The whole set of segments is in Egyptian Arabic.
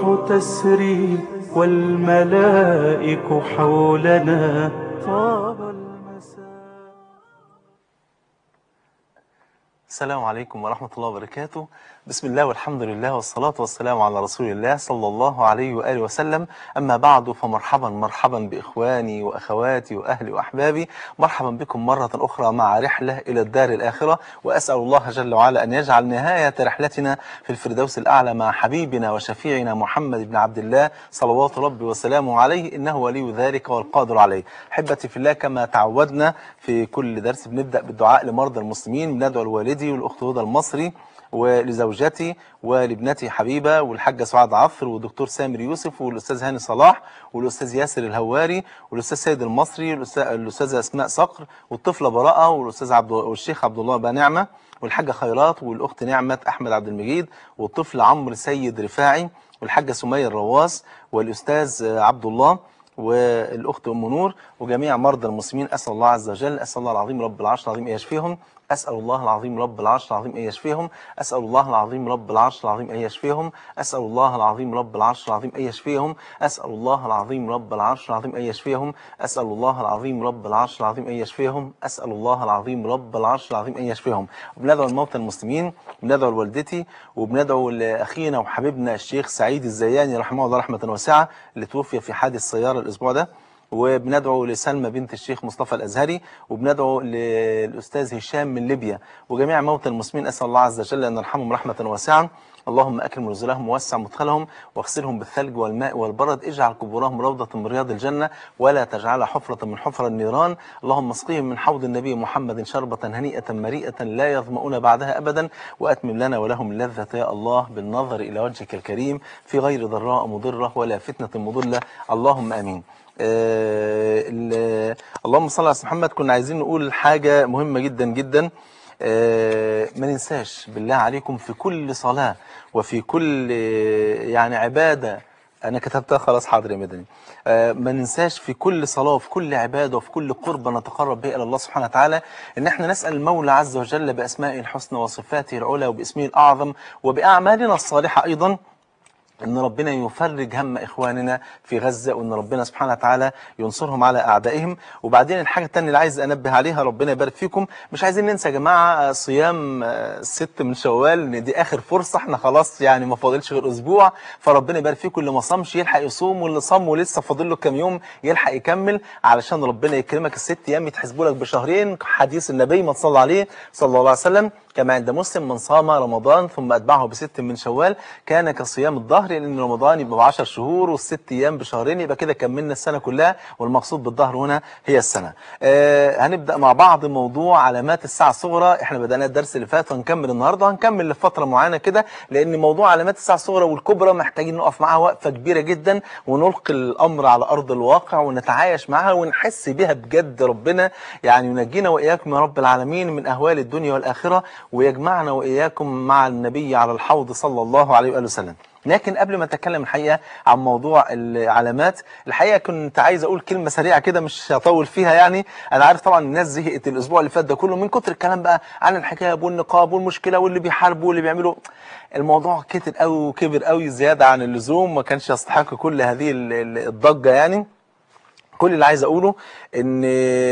تسري والملائك حولنا طاب المساء السلام عليكم ورحمة الله وبركاته بسم الله والحمد لله والصلاة والسلام على رسول الله صلى الله عليه وآله وسلم أما بعد فمرحبا مرحبا بإخواني وأخواتي وأهلي وأحبابي مرحبا بكم مرة أخرى مع رحلة إلى الدار الآخرة وأسأل الله جل وعلا أن يجعل نهاية رحلتنا في الفردوس الأعلى مع حبيبنا وشفيعنا محمد بن عبد الله صلوات ربي وسلامه عليه إنه ولي ذلك والقادر عليه أحبتي في الله كما تعودنا في كل درس بنبدأ بالدعاء لمرضى المسلمين بندعو لوالدي والأخت هدى المصري ولزوجتي ولابنتي حبيبة والحاجة سعاد عفر والدكتور سامر يوسف والأستاذ هاني صلاح والأستاذ ياسر الهواري والأستاذ سيد المصري والأستاذ- الأستاذة أسماء صقر والطفلة براءة والأستاذ عبد والشيخ عبد الله بنعمة والحاجة خيرات والأخت نعمة أحمد عبد المجيد والطفل عمرو سيد رفاعي والحاجة سمية الرواس والأستاذ عبد الله والأخت أم نور وجميع مرضى المسلمين أسأل الله عز وجل أسأل الله العظيم رب العرش العظيم أن يشفيهم أسأل الله العظيم رب العرش العظيم أن يشفيهم أسأل الله العظيم رب العرش العظيم أن يشفيهم أسأل الله العظيم رب العرش العظيم أن يشفيهم أسأل الله العظيم رب العرش العظيم أن يشفيهم أسأل الله العظيم رب العرش العظيم أن يشفيهم أسأل الله العظيم رب العرش العظيم أن يشفيهم وبندعو الموتى المسلمين وبندعو لوالدتي وبندعو لأخينا وحبيبنا الشيخ سعيد الزياني رحمه الله رحمة واسعة اللي توفي في حادث سيارة الأسبوع ده وبندعو لسلمى بنت الشيخ مصطفى الأزهري وبندعو للأستاذ هشام من ليبيا وجميع موتى المسلمين أسأل الله عز وجل أن يرحمهم رحمة واسعة اللهم أكرم نزلهم ووسع مدخلهم واغسلهم بالثلج والماء والبرد اجعل قبورهم روضة من رياض الجنة ولا تجعلها حفرة من حفر النيران اللهم اسقهم من حوض النبي محمد شربة هنيئة مريئة لا يظمؤون بعدها أبدا وأتمم لنا ولهم اللذة يا الله بالنظر إلى وجهك الكريم في غير ضراء مضرة ولا فتنة مضلة اللهم آمين آه، ال- اللهم صل على سيدنا محمد كنا عايزين نقول حاجة مهمة جدا جدا آه، ما ننساش بالله عليكم في كل صلاة وفي كل آه، يعني عبادة أنا كتبتها خلاص حاضر يا مدني آه، ما ننساش في كل صلاة وفي كل عبادة وفي كل قربة نتقرب بها إلى الله سبحانه وتعالى إن احنا نسأل المولى عز وجل بأسمائه الحسنى وصفاته العلى وباسمه الأعظم وبأعمالنا الصالحة أيضا ان ربنا يفرج هم اخواننا في غزة وان ربنا سبحانه وتعالى ينصرهم على اعدائهم وبعدين الحاجة الثانيه اللي عايز انبه عليها ربنا يبارك فيكم مش عايزين ننسى يا جماعة صيام آه، الست من شوال ان دي اخر فرصة احنا خلاص يعني ما فاضلش غير اسبوع فربنا يبارك فيكم اللي ما صامش يلحق يصوم واللي صام ولسه فاضل له كام يوم يلحق يكمل علشان ربنا يكرمك الست ايام يتحسبوا لك بشهرين حديث النبي ما تصلى عليه صلى الله عليه وسلم كما عند مسلم من صام رمضان ثم أتبعه بست من شوال كان كصيام الظهر لأن رمضان يبقى بعشر شهور والست أيام بشهرين يبقى كده كملنا السنة كلها والمقصود بالظهر هنا هي السنة آه هنبدأ مع بعض موضوع علامات الساعة الصغرى احنا بدأنا الدرس اللي فات وهنكمل النهاردة هنكمل لفترة معينة كده لأن موضوع علامات الساعة الصغرى والكبرى محتاجين نقف معاها وقفة كبيرة جدا ونلقي الأمر على أرض الواقع ونتعايش معاها ونحس بها بجد ربنا يعني ينجينا وإياكم يا رب العالمين من أهوال الدنيا والآخرة ويجمعنا وإياكم مع النبي على الحوض صلى الله عليه وآله وسلم لكن قبل ما اتكلم الحقيقه عن موضوع العلامات الحقيقه كنت عايز اقول كلمه سريعه كده مش هطول فيها يعني انا عارف طبعا الناس زهقت الاسبوع اللي فات ده كله من كتر الكلام بقى عن الحجاب والنقاب والمشكله واللي بيحاربوا واللي بيعملوا الموضوع كتر قوي وكبر قوي زياده عن اللزوم ما كانش يستحق كل هذه ال- ال- الضجه يعني كل اللي عايز اقوله ان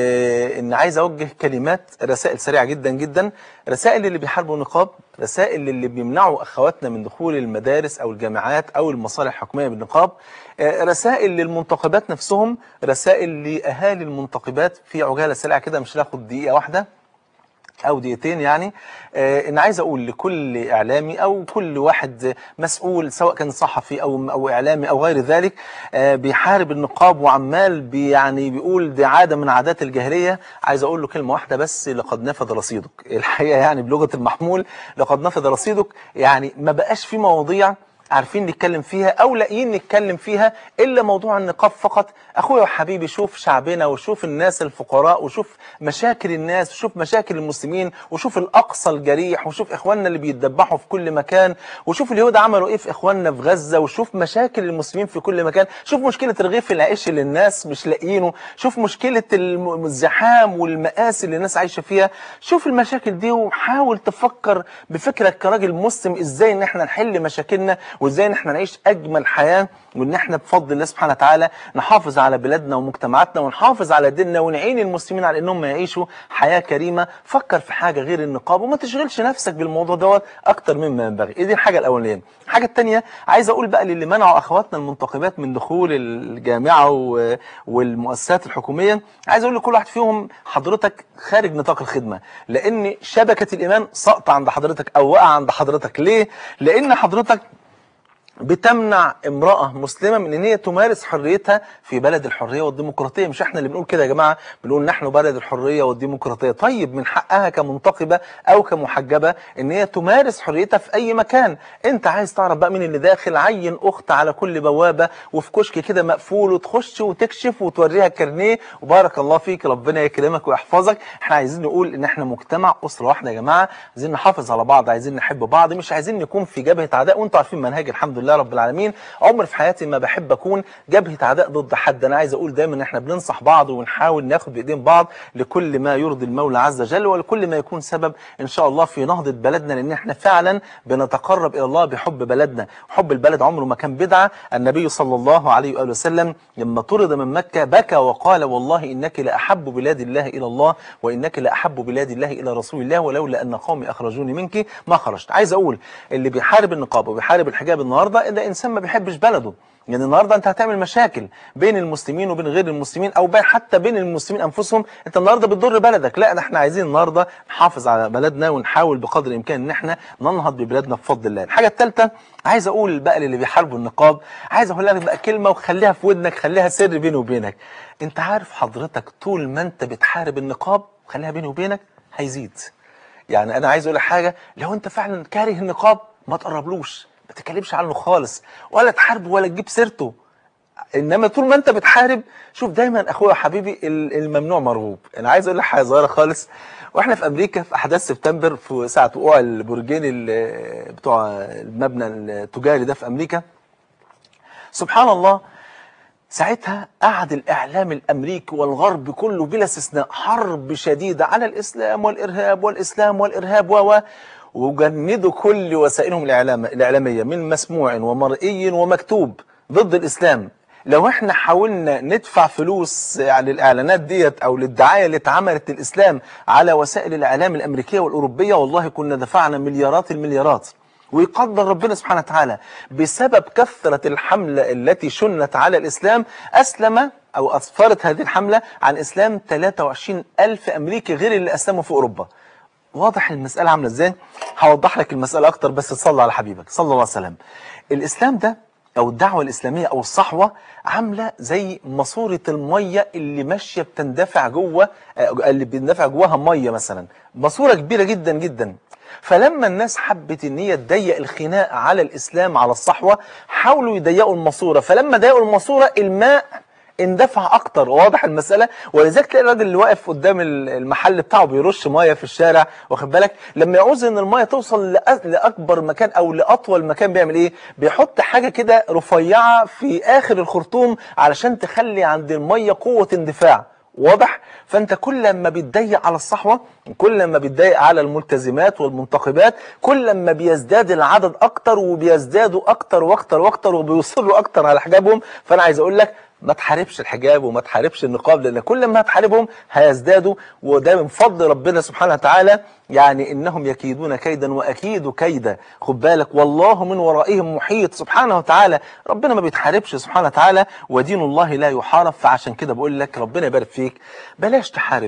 ان عايز اوجه كلمات رسائل سريعه جدا جدا رسائل اللي بيحاربوا النقاب رسائل اللي بيمنعوا اخواتنا من دخول المدارس او الجامعات او المصالح الحكوميه بالنقاب آه، رسائل للمنتقبات نفسهم رسائل لاهالي المنتقبات في عجاله سريعه كده مش هناخد دقيقه واحده او دقيقتين يعني آه ان عايز اقول لكل اعلامي او كل واحد مسؤول سواء كان صحفي او او اعلامي او غير ذلك آه بيحارب النقاب وعمال بي يعني بيقول دي عاده من عادات الجاهليه عايز اقول له كلمه واحده بس لقد نفذ رصيدك الحقيقه يعني بلغه المحمول لقد نفذ رصيدك يعني ما بقاش في مواضيع عارفين نتكلم فيها او لاقيين نتكلم فيها الا موضوع النقاب فقط اخويا وحبيبي شوف شعبنا وشوف الناس الفقراء وشوف مشاكل الناس وشوف مشاكل المسلمين وشوف الاقصى الجريح وشوف اخواننا اللي بيتذبحوا في كل مكان وشوف اليهود عملوا ايه في اخواننا في غزه وشوف مشاكل المسلمين في كل مكان شوف مشكله رغيف العيش اللي الناس مش لاقيينه شوف مشكله الم- الزحام والمآسي اللي الناس عايشه فيها شوف المشاكل دي وحاول تفكر بفكرك كراجل مسلم ازاي ان احنا نحل مشاكلنا وازاي ان احنا نعيش اجمل حياه وان احنا بفضل الله سبحانه وتعالى نحافظ على بلادنا ومجتمعاتنا ونحافظ على ديننا ونعين المسلمين على انهم يعيشوا حياه كريمه فكر في حاجه غير النقاب وما تشغلش نفسك بالموضوع دوت اكتر مما ينبغي دي الحاجه الاولانيه الحاجه الثانيه عايز اقول بقى للي منعوا اخواتنا المنتقبات من دخول الجامعه و- والمؤسسات الحكوميه عايز اقول لكل واحد فيهم حضرتك خارج نطاق الخدمه لان شبكه الايمان ساقطه عند حضرتك او واقعه عند حضرتك ليه لان حضرتك بتمنع امرأة مسلمة من ان هي تمارس حريتها في بلد الحرية والديمقراطية مش احنا اللي بنقول كده يا جماعة بنقول نحن بلد الحرية والديمقراطية طيب من حقها كمنتقبة او كمحجبة ان هي تمارس حريتها في اي مكان انت عايز تعرف بقى مين اللي داخل عين اخت على كل بوابة وفي كشك كده مقفول وتخش وتكشف وتوريها الكارنيه وبارك الله فيك ربنا يكرمك ويحفظك احنا عايزين نقول ان احنا مجتمع اسرة واحدة يا جماعة عايزين نحافظ على بعض عايزين نحب بعض مش عايزين نكون في جبهة عداء وانتوا عارفين منهج الحمد لله رب العالمين عمر في حياتي ما بحب اكون جبهة عداء ضد حد انا عايز اقول دايما ان احنا بننصح بعض ونحاول ناخد بايدين بعض لكل ما يرضي المولى عز وجل ولكل ما يكون سبب ان شاء الله في نهضة بلدنا لان احنا فعلا بنتقرب الى الله بحب بلدنا حب البلد عمره ما كان بدعة النبي صلى الله عليه واله وسلم لما طرد من مكة بكى وقال والله انك لاحب بلاد الله الى الله وانك لاحب بلاد الله الى رسول الله ولولا ان قومي اخرجوني منك ما خرجت عايز اقول اللي بيحارب النقاب وبيحارب الحجاب النهارده ده انسان ما بيحبش بلده يعني النهارده انت هتعمل مشاكل بين المسلمين وبين غير المسلمين او بين حتى بين المسلمين انفسهم انت النهارده بتضر بلدك لا ده احنا عايزين النهارده نحافظ على بلدنا ونحاول بقدر الامكان ان احنا ننهض ببلادنا بفضل الله الحاجه الثالثه عايز اقول بقى للي بيحاربوا النقاب عايز اقول لك بقى كلمه وخليها في ودنك خليها سر بيني وبينك انت عارف حضرتك طول ما انت بتحارب النقاب خليها بيني وبينك هيزيد يعني انا عايز اقول لك حاجه لو انت فعلا كاره النقاب ما تقربلوش ما تتكلمش عنه خالص ولا تحاربه ولا تجيب سيرته انما طول ما انت بتحارب شوف دايما اخويا وحبيبي ال- الممنوع مرغوب انا عايز اقول لك حاجه صغيره خالص واحنا في امريكا في احداث سبتمبر في ساعه وقوع البرجين ال- بتوع المبنى التجاري ده في امريكا سبحان الله ساعتها قعد الإعلام الأمريكي والغرب كله بلا استثناء حرب شديدة على الإسلام والإرهاب والإسلام والإرهاب و و- وجندوا كل وسائلهم الإعلام الإعلامية من مسموع ومرئي ومكتوب ضد الإسلام لو احنا حاولنا ندفع فلوس يعني الإعلانات ديت أو للدعاية اللي اتعملت للإسلام على وسائل الإعلام الأمريكية والأوروبية والله كنا دفعنا مليارات المليارات ويقدر ربنا سبحانه وتعالى بسبب كثرة الحملة التي شنت على الإسلام أسلم أو أسفرت هذه الحملة عن إسلام 23 ألف أمريكي غير اللي أسلموا في أوروبا واضح المسألة عاملة إزاي هوضح لك المسألة أكتر بس تصلى على حبيبك صلى الله عليه وسلم الإسلام ده أو الدعوة الإسلامية أو الصحوة عاملة زي ماسورة المية اللي ماشية بتندفع جوه آه، اللي بيندفع جواها مية مثلا ماسورة كبيرة جدا جدا فلما الناس حبت ان هي تضيق الخناق على الاسلام على الصحوه حاولوا يضيقوا الماسوره فلما ضيقوا الماسوره الماء اندفع اكتر واضح المساله ولذلك تلاقي الراجل اللي واقف قدام ال- المحل بتاعه بيرش ميه في الشارع واخد بالك لما يعوز ان الميه توصل لأ- لاكبر مكان او لاطول مكان بيعمل ايه بيحط حاجه كده رفيعه في اخر الخرطوم علشان تخلي عند الميه قوه اندفاع واضح فانت كل ما بتضيق على الصحوه كل ما بتضيق على الملتزمات والمنتقبات كل ما بيزداد العدد اكتر وبيزدادوا اكتر واكتر واكتر وبيصروا اكتر على حجابهم فانا عايز اقول لك ما تحاربش الحجاب وما تحاربش النقاب لان كل ما هتحاربهم هيزدادوا وده من فضل ربنا سبحانه وتعالى يعني انهم يكيدون كيدا واكيد كيدا خد بالك والله من ورائهم محيط سبحانه وتعالى ربنا ما بيتحاربش سبحانه وتعالى ودين الله لا يحارب فعشان كده بقول لك ربنا يبارك فيك بلاش تحارب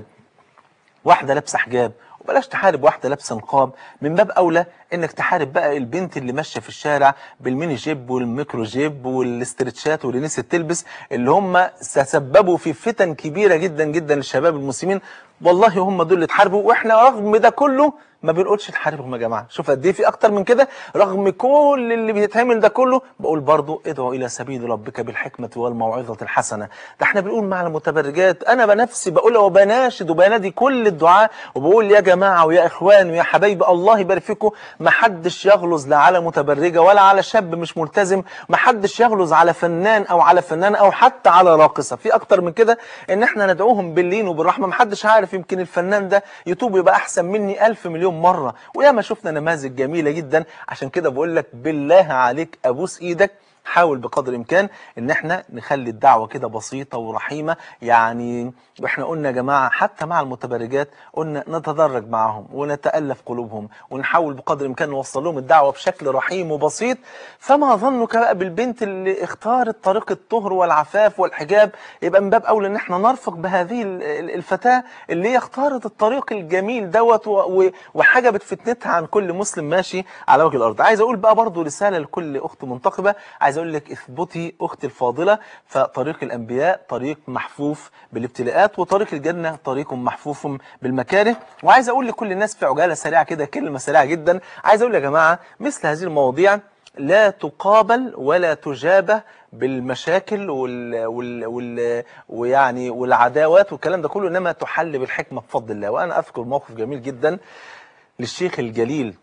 واحدة لابسة حجاب وبلاش تحارب واحدة لابسة نقاب من باب أولى إنك تحارب بقى البنت اللي ماشية في الشارع بالميني جيب والميكرو جيب والاسترتشات واللي نسيت تلبس اللي هم تسببوا في فتن كبيرة جدا جدا للشباب المسلمين والله هم دول اللي اتحاربوا واحنا رغم ده كله ما بنقولش تحاربهم يا جماعه شوف قد ايه في اكتر من كده رغم كل اللي بيتعمل ده كله بقول برضو ادعو الى سبيل ربك بالحكمه والموعظه الحسنه ده احنا بنقول مع المتبرجات انا بنفسي بقولها وبناشد وبنادي كل الدعاء وبقول يا جماعه ويا اخوان ويا حبايبي الله يبارك فيكم ما حدش يغلظ لا على متبرجه ولا على شاب مش ملتزم ما حدش يغلظ على فنان او على فنان او حتى على راقصه في اكتر من كده ان احنا ندعوهم باللين وبالرحمه ما حدش عارف يمكن الفنان ده يتوب يبقى احسن مني ألف مليون مليون مره وياما شفنا نماذج جميله جدا عشان كده بقول لك بالله عليك ابوس ايدك حاول بقدر الامكان ان احنا نخلي الدعوه كده بسيطه ورحيمه يعني واحنا قلنا يا جماعه حتى مع المتبرجات قلنا نتدرج معهم ونتالف قلوبهم ونحاول بقدر الامكان نوصل لهم الدعوه بشكل رحيم وبسيط فما ظنك بقى بالبنت اللي اختارت طريق الطهر والعفاف والحجاب يبقى من باب اولى ان احنا نرفق بهذه ال- ال- الفتاه اللي هي اختارت الطريق الجميل دوت و- و- وحجبت فتنتها عن كل مسلم ماشي على وجه الارض عايز اقول بقى برضو رساله لكل اخت منتقبه عايز اقول لك اثبتي اختي الفاضله فطريق الانبياء طريق محفوف بالابتلاءات وطريق الجنه طريق محفوف بالمكاره وعايز اقول لكل الناس في عجاله سريعه كده كلمه سريعه جدا عايز اقول يا جماعه مثل هذه المواضيع لا تقابل ولا تجابه بالمشاكل وال وال وال ويعني والعداوات والكلام ده كله انما تحل بالحكمه بفضل الله وانا اذكر موقف جميل جدا للشيخ الجليل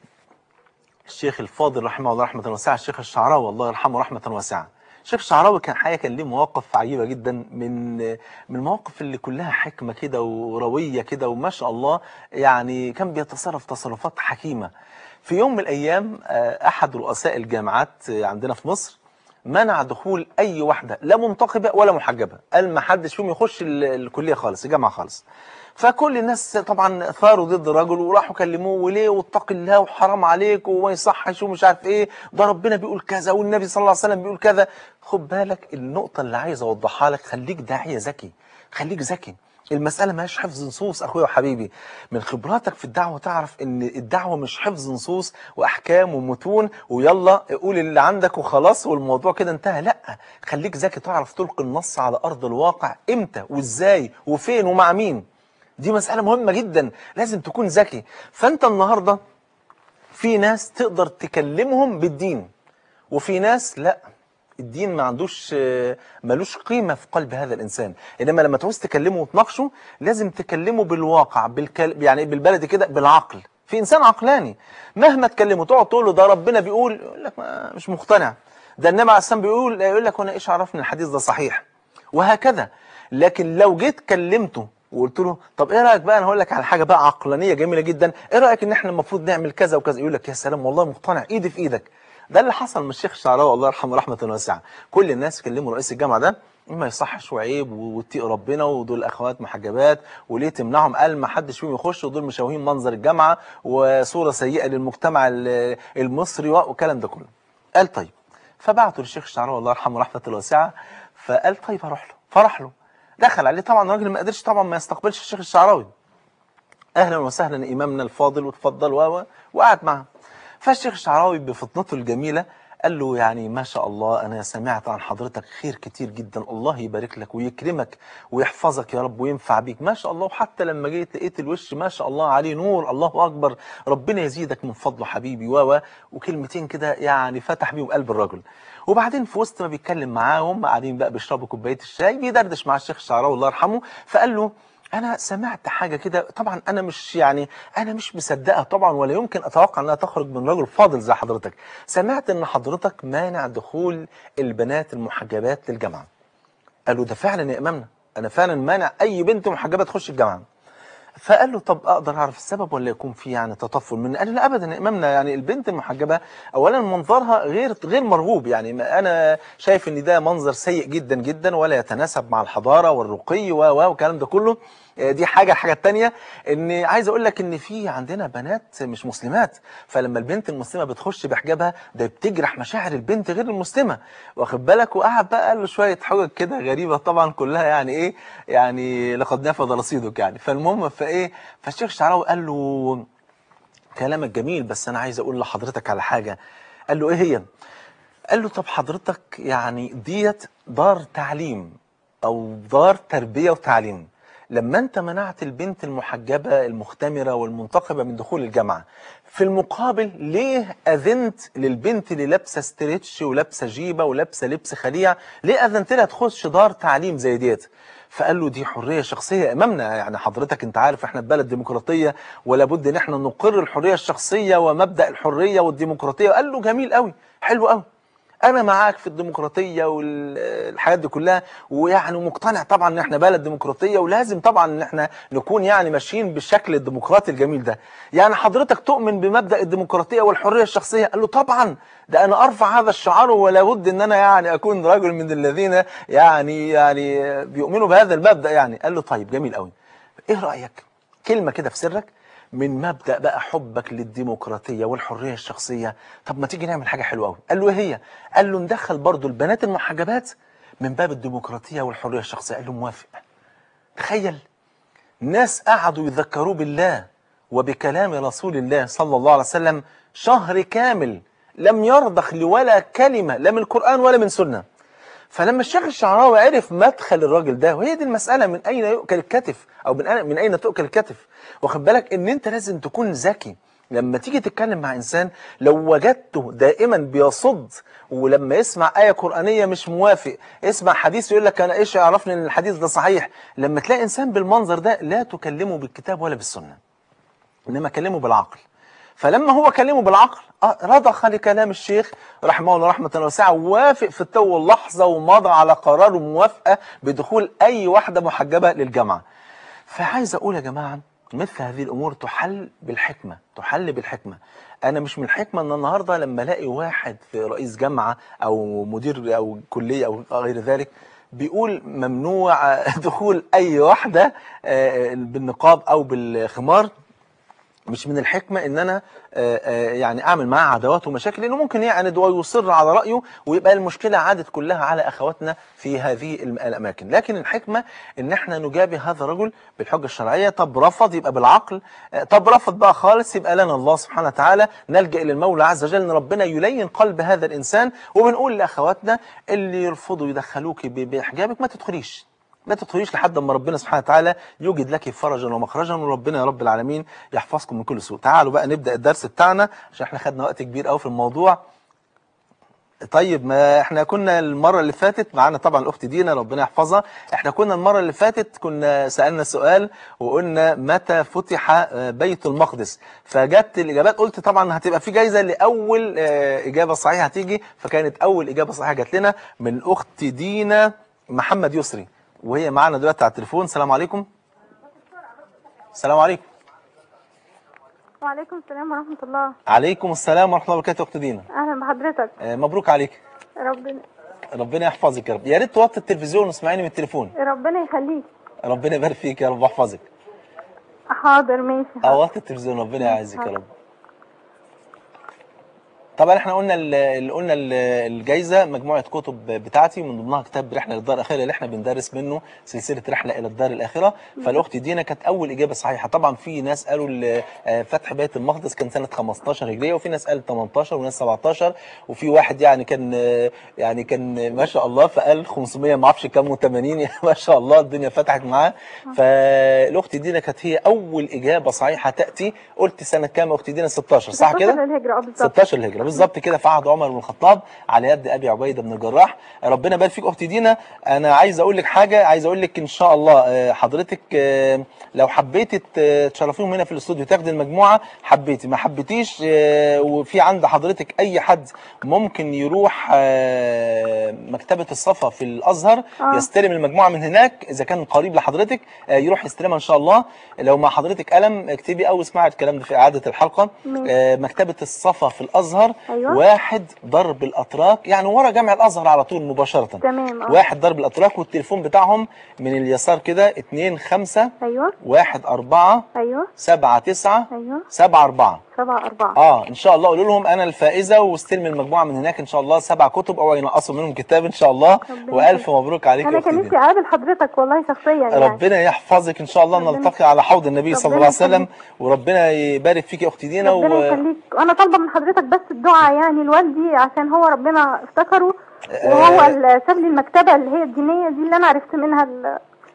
الشيخ الفاضل رحمه الله رحمه واسعه الشيخ الشعراوي الله يرحمه رحمه واسعه الشيخ الشعراوي كان حقيقه كان ليه مواقف عجيبه جدا من من المواقف اللي كلها حكمه كده ورويه كده وما شاء الله يعني كان بيتصرف تصرفات حكيمه في يوم من الايام آه، احد رؤساء الجامعات آه، عندنا في مصر منع دخول اي واحده لا منتقبه ولا محجبه قال ما حدش فيهم يخش ال- الكليه خالص الجامعه خالص فكل الناس طبعا ثاروا ضد الرجل وراحوا كلموه وليه واتق الله وحرام عليك وما يصحش ومش عارف ايه ده ربنا بيقول كذا والنبي صلى الله عليه وسلم بيقول كذا خد بالك النقطه اللي عايز اوضحها لك خليك داعيه ذكي خليك ذكي المسألة ماهيش حفظ نصوص أخويا وحبيبي من خبراتك في الدعوة تعرف إن الدعوة مش حفظ نصوص وأحكام ومتون ويلا قول اللي عندك وخلاص والموضوع كده انتهى لا خليك ذكي تعرف تلقي النص على أرض الواقع إمتى وإزاي وفين ومع مين دي مسألة مهمة جدا لازم تكون ذكي فأنت النهاردة في ناس تقدر تكلمهم بالدين وفي ناس لا الدين ما عندوش آه، ملوش قيمة في قلب هذا الإنسان إنما لما تعوز تكلمه وتناقشه لازم تكلمه بالواقع بالكل... يعني بالبلد كده بالعقل في إنسان عقلاني مهما تكلمه تقعد تقول له ده ربنا بيقول يقول لك ما مش مقتنع ده النبي عليه السلام بيقول يقول لك وانا ايش عرفني الحديث ده صحيح وهكذا لكن لو جيت كلمته وقلت له طب ايه رايك بقى انا هقول لك على حاجه بقى عقلانيه جميله جدا ايه رايك ان احنا المفروض نعمل كذا وكذا يقول لك يا سلام والله مقتنع ايدي في ايدك ده اللي حصل من الشيخ الشعراوي الله يرحمه رحمه واسعه كل الناس كلموا رئيس الجامعه ده ما يصحش وعيب واتقي ربنا ودول اخوات محجبات وليه تمنعهم قال ما حدش فيهم يخش ودول مشوهين منظر الجامعه وصوره سيئه للمجتمع ال- المصري والكلام ده كله قال طيب فبعته للشيخ الشعراوي الله يرحمه رحمه واسعه فقال طيب هروح له فراح له دخل عليه طبعا الراجل ما قدرش طبعا ما يستقبلش الشيخ الشعراوي اهلا وسهلا امامنا الفاضل وتفضل و و- وقعد معاه فالشيخ الشعراوي بفطنته الجميله قال له يعني ما شاء الله انا سمعت عن حضرتك خير كتير جدا الله يبارك لك ويكرمك ويحفظك يا رب وينفع بيك ما شاء الله وحتى لما جيت لقيت الوش ما شاء الله عليه نور الله اكبر ربنا يزيدك من فضله حبيبي و و وكلمتين كده يعني فتح بيهم قلب الرجل وبعدين في وسط ما بيتكلم معاهم قاعدين بقى بيشربوا كوبايه الشاي بيدردش مع الشيخ الشعراوي الله يرحمه فقال له انا سمعت حاجه كده طبعا انا مش يعني انا مش مصدقها طبعا ولا يمكن اتوقع انها تخرج من رجل فاضل زي حضرتك سمعت ان حضرتك مانع دخول البنات المحجبات للجامعه قالوا ده فعلا يا امامنا انا فعلا مانع اي بنت محجبه تخش الجامعه فقال له طب اقدر اعرف السبب ولا يكون في يعني تطفل مني قال له لا ابدا يا امامنا يعني البنت المحجبه اولا منظرها غير غير مرغوب يعني ما انا شايف ان ده منظر سيء جدا جدا ولا يتناسب مع الحضاره والرقي و و والكلام ده كله آه، دي حاجه الحاجه الثانيه ان عايز اقول لك ان في عندنا بنات مش مسلمات فلما البنت المسلمه بتخش بحجابها ده بتجرح مشاعر البنت غير المسلمه واخد بالك وقعد بقى قال له شويه حجج كده غريبه طبعا كلها يعني ايه يعني لقد نفذ رصيدك يعني فالمهم فايه فالشيخ الشعراوي قال له كلامك جميل بس انا عايز اقول لحضرتك على حاجه قال له ايه هي قال له طب حضرتك يعني ديت دار تعليم او دار تربيه وتعليم لما انت منعت البنت المحجبه المختمره والمنتقبه من دخول الجامعه في المقابل ليه اذنت للبنت اللي لابسه ستريتش ولابسه جيبه ولابسه لبس خليع ليه اذنت لها تخش دار تعليم زي ديت فقال له دي حريه شخصيه امامنا يعني حضرتك انت عارف احنا في بلد ديمقراطيه ولا بد ان احنا نقر الحريه الشخصيه ومبدا الحريه والديمقراطيه قال له جميل قوي حلو قوي انا معاك في الديمقراطيه والحاجات دي كلها ويعني مقتنع طبعا ان احنا بلد ديمقراطيه ولازم طبعا ان احنا نكون يعني ماشيين بالشكل الديمقراطي الجميل ده يعني حضرتك تؤمن بمبدا الديمقراطيه والحريه الشخصيه قال له طبعا ده انا ارفع هذا الشعار ولا بد ان انا يعني اكون رجل من الذين يعني يعني بيؤمنوا بهذا المبدا يعني قال له طيب جميل قوي ايه رايك كلمه كده في سرك من مبدا بقى حبك للديمقراطيه والحريه الشخصيه طب ما تيجي نعمل حاجه حلوه قوي قال له ايه هي قال له ندخل برضو البنات المحجبات من باب الديمقراطيه والحريه الشخصيه قال له موافق تخيل ناس قعدوا يذكروه بالله وبكلام رسول الله صلى الله عليه وسلم شهر كامل لم يرضخ لولا كلمة لا من القرآن ولا من سنة فلما الشيخ الشعراوي عرف مدخل الراجل ده وهي دي المسألة من أين يؤكل الكتف أو من أين, من أين تؤكل الكتف واخد بالك إن أنت لازم تكون ذكي لما تيجي تتكلم مع إنسان لو وجدته دائما بيصد ولما يسمع آية قرآنية مش موافق يسمع حديث يقول لك أنا إيش عرفني إن الحديث ده صحيح لما تلاقي إنسان بالمنظر ده لا تكلمه بالكتاب ولا بالسنة إنما كلمه بالعقل فلما هو كلمه بالعقل آه، رضخ لكلام الشيخ رحمه الله رحمة واسعة ووافق في التو اللحظة ومضى على قرار موافقة بدخول أي واحدة محجبة للجامعة فعايز أقول يا جماعة مثل هذه الأمور تحل بالحكمة تحل بالحكمة أنا مش من الحكمة أن النهاردة لما ألاقي واحد في رئيس جامعة أو مدير أو كلية أو غير ذلك بيقول ممنوع دخول أي واحدة آه، بالنقاب أو بالخمار مش من الحكمة ان انا آه، آه، يعني اعمل معاه عداوات ومشاكل لانه ممكن يعند ويصر على رأيه ويبقى المشكلة عادت كلها على اخواتنا في هذه الم- الاماكن لكن الحكمة ان احنا نجابه هذا الرجل بالحجة الشرعية طب رفض يبقى بالعقل آه، طب رفض بقى خالص يبقى لنا الله سبحانه وتعالى نلجأ الى المولى عز وجل ان ربنا يلين قلب هذا الانسان وبنقول لاخواتنا اللي يرفضوا يدخلوك ب- بحجابك ما تدخليش ما تدخليش لحد اما ربنا سبحانه وتعالى يوجد لك فرجا ومخرجا وربنا يا رب العالمين يحفظكم من كل سوء تعالوا بقى نبدأ الدرس بتاعنا عشان احنا خدنا وقت كبير قوي في الموضوع طيب ما احنا كنا المرة اللي فاتت معانا طبعا الأخت دينا ربنا يحفظها احنا كنا المرة اللي فاتت كنا سألنا سؤال وقلنا متى فتح آه، بيت المقدس فجت الإجابات قلت طبعا هتبقى في جايزة لأول آه، إجابة صحيحة هتيجي فكانت أول إجابة صحيحة جات لنا من الأخت دينا محمد يسري وهي معانا دلوقتي على التليفون السلام عليكم السلام عليكم وعليكم السلام ورحمة الله عليكم السلام ورحمة الله وبركاته يا أخت دينا أهلا بحضرتك آه، مبروك عليك ربنا ربنا يحفظك يا رب يا ريت توطي التلفزيون واسمعيني من التليفون ربنا يخليك ربنا يبارك فيك يا رب واحفظك حاضر ماشي اوطي التلفزيون ربنا يعزك يا رب طبعا احنا قلنا ال- اللي قلنا ال- الجايزه مجموعه كتب بتاعتي من ضمنها كتاب رحله للدار الاخره اللي احنا بندرس منه سلسله رحله الى الدار الاخره فالاخت دينا كانت اول اجابه صحيحه طبعا في ناس قالوا ال- آه، فتح بيت المقدس كان سنه 15 هجريه وفي ناس قال 18 وناس 17 وفي واحد يعني كان آه، يعني كان ما شاء الله فقال 500 ما اعرفش كام و80 ما شاء الله الدنيا فتحت معاه فالاخت دينا كانت هي اول اجابه صحيحه تاتي قلت سنه كام يا اخت دينا 16 صح كده 16 الهجرة اه بالظبط 16 الهجرة بالظبط كده في عهد عمر بن الخطاب على يد ابي عبيده بن الجراح ربنا يبارك فيك اختي دينا انا عايز اقول لك حاجه عايز اقول لك ان شاء الله آه، حضرتك آه، لو حبيتي ت- تشرفيهم هنا في الاستوديو تاخدي المجموعه حبيتي ما حبيتيش آه، وفي عند حضرتك اي حد ممكن يروح آه، مكتبه الصفا في الازهر آه. يستلم المجموعه من هناك اذا كان قريب لحضرتك آه، يروح يستلمها ان شاء الله لو مع حضرتك قلم اكتبي او اسمعي الكلام ده في اعاده الحلقه ماشي. آه، مكتبه الصفا في الازهر أيوة. واحد ضرب الاتراك يعني ورا جامع الازهر على طول مباشره تمام اه واحد ضرب الاتراك والتليفون بتاعهم من اليسار كده اتنين خمسة أيوه واحد أربعة أيوه سبعة تسعة أيوه سبعة أربعة سبعة أربعة اه ان شاء الله قولوا لهم انا الفائزه واستلم المجموعه من هناك ان شاء الله سبع كتب او ينقصوا منهم كتاب ان شاء الله ربنا والف يخليك. مبروك عليك يا أنا اختي كان دي. نفسي أقابل حضرتك والله شخصيا يعني ربنا يحفظك ان شاء الله ربنا- نلتقي على حوض النبي صلى الله عليه ربنا وسلم يخليك. وربنا يبارك فيك يا اختي دينا ربنا و... يخليك وأنا طالبة من حضرتك بس الدعاء يعني لوالدي عشان هو ربنا افتكره وهو آه. اللي ساب لي المكتبة اللي هي الدينية دي اللي أنا عرفت منها ال-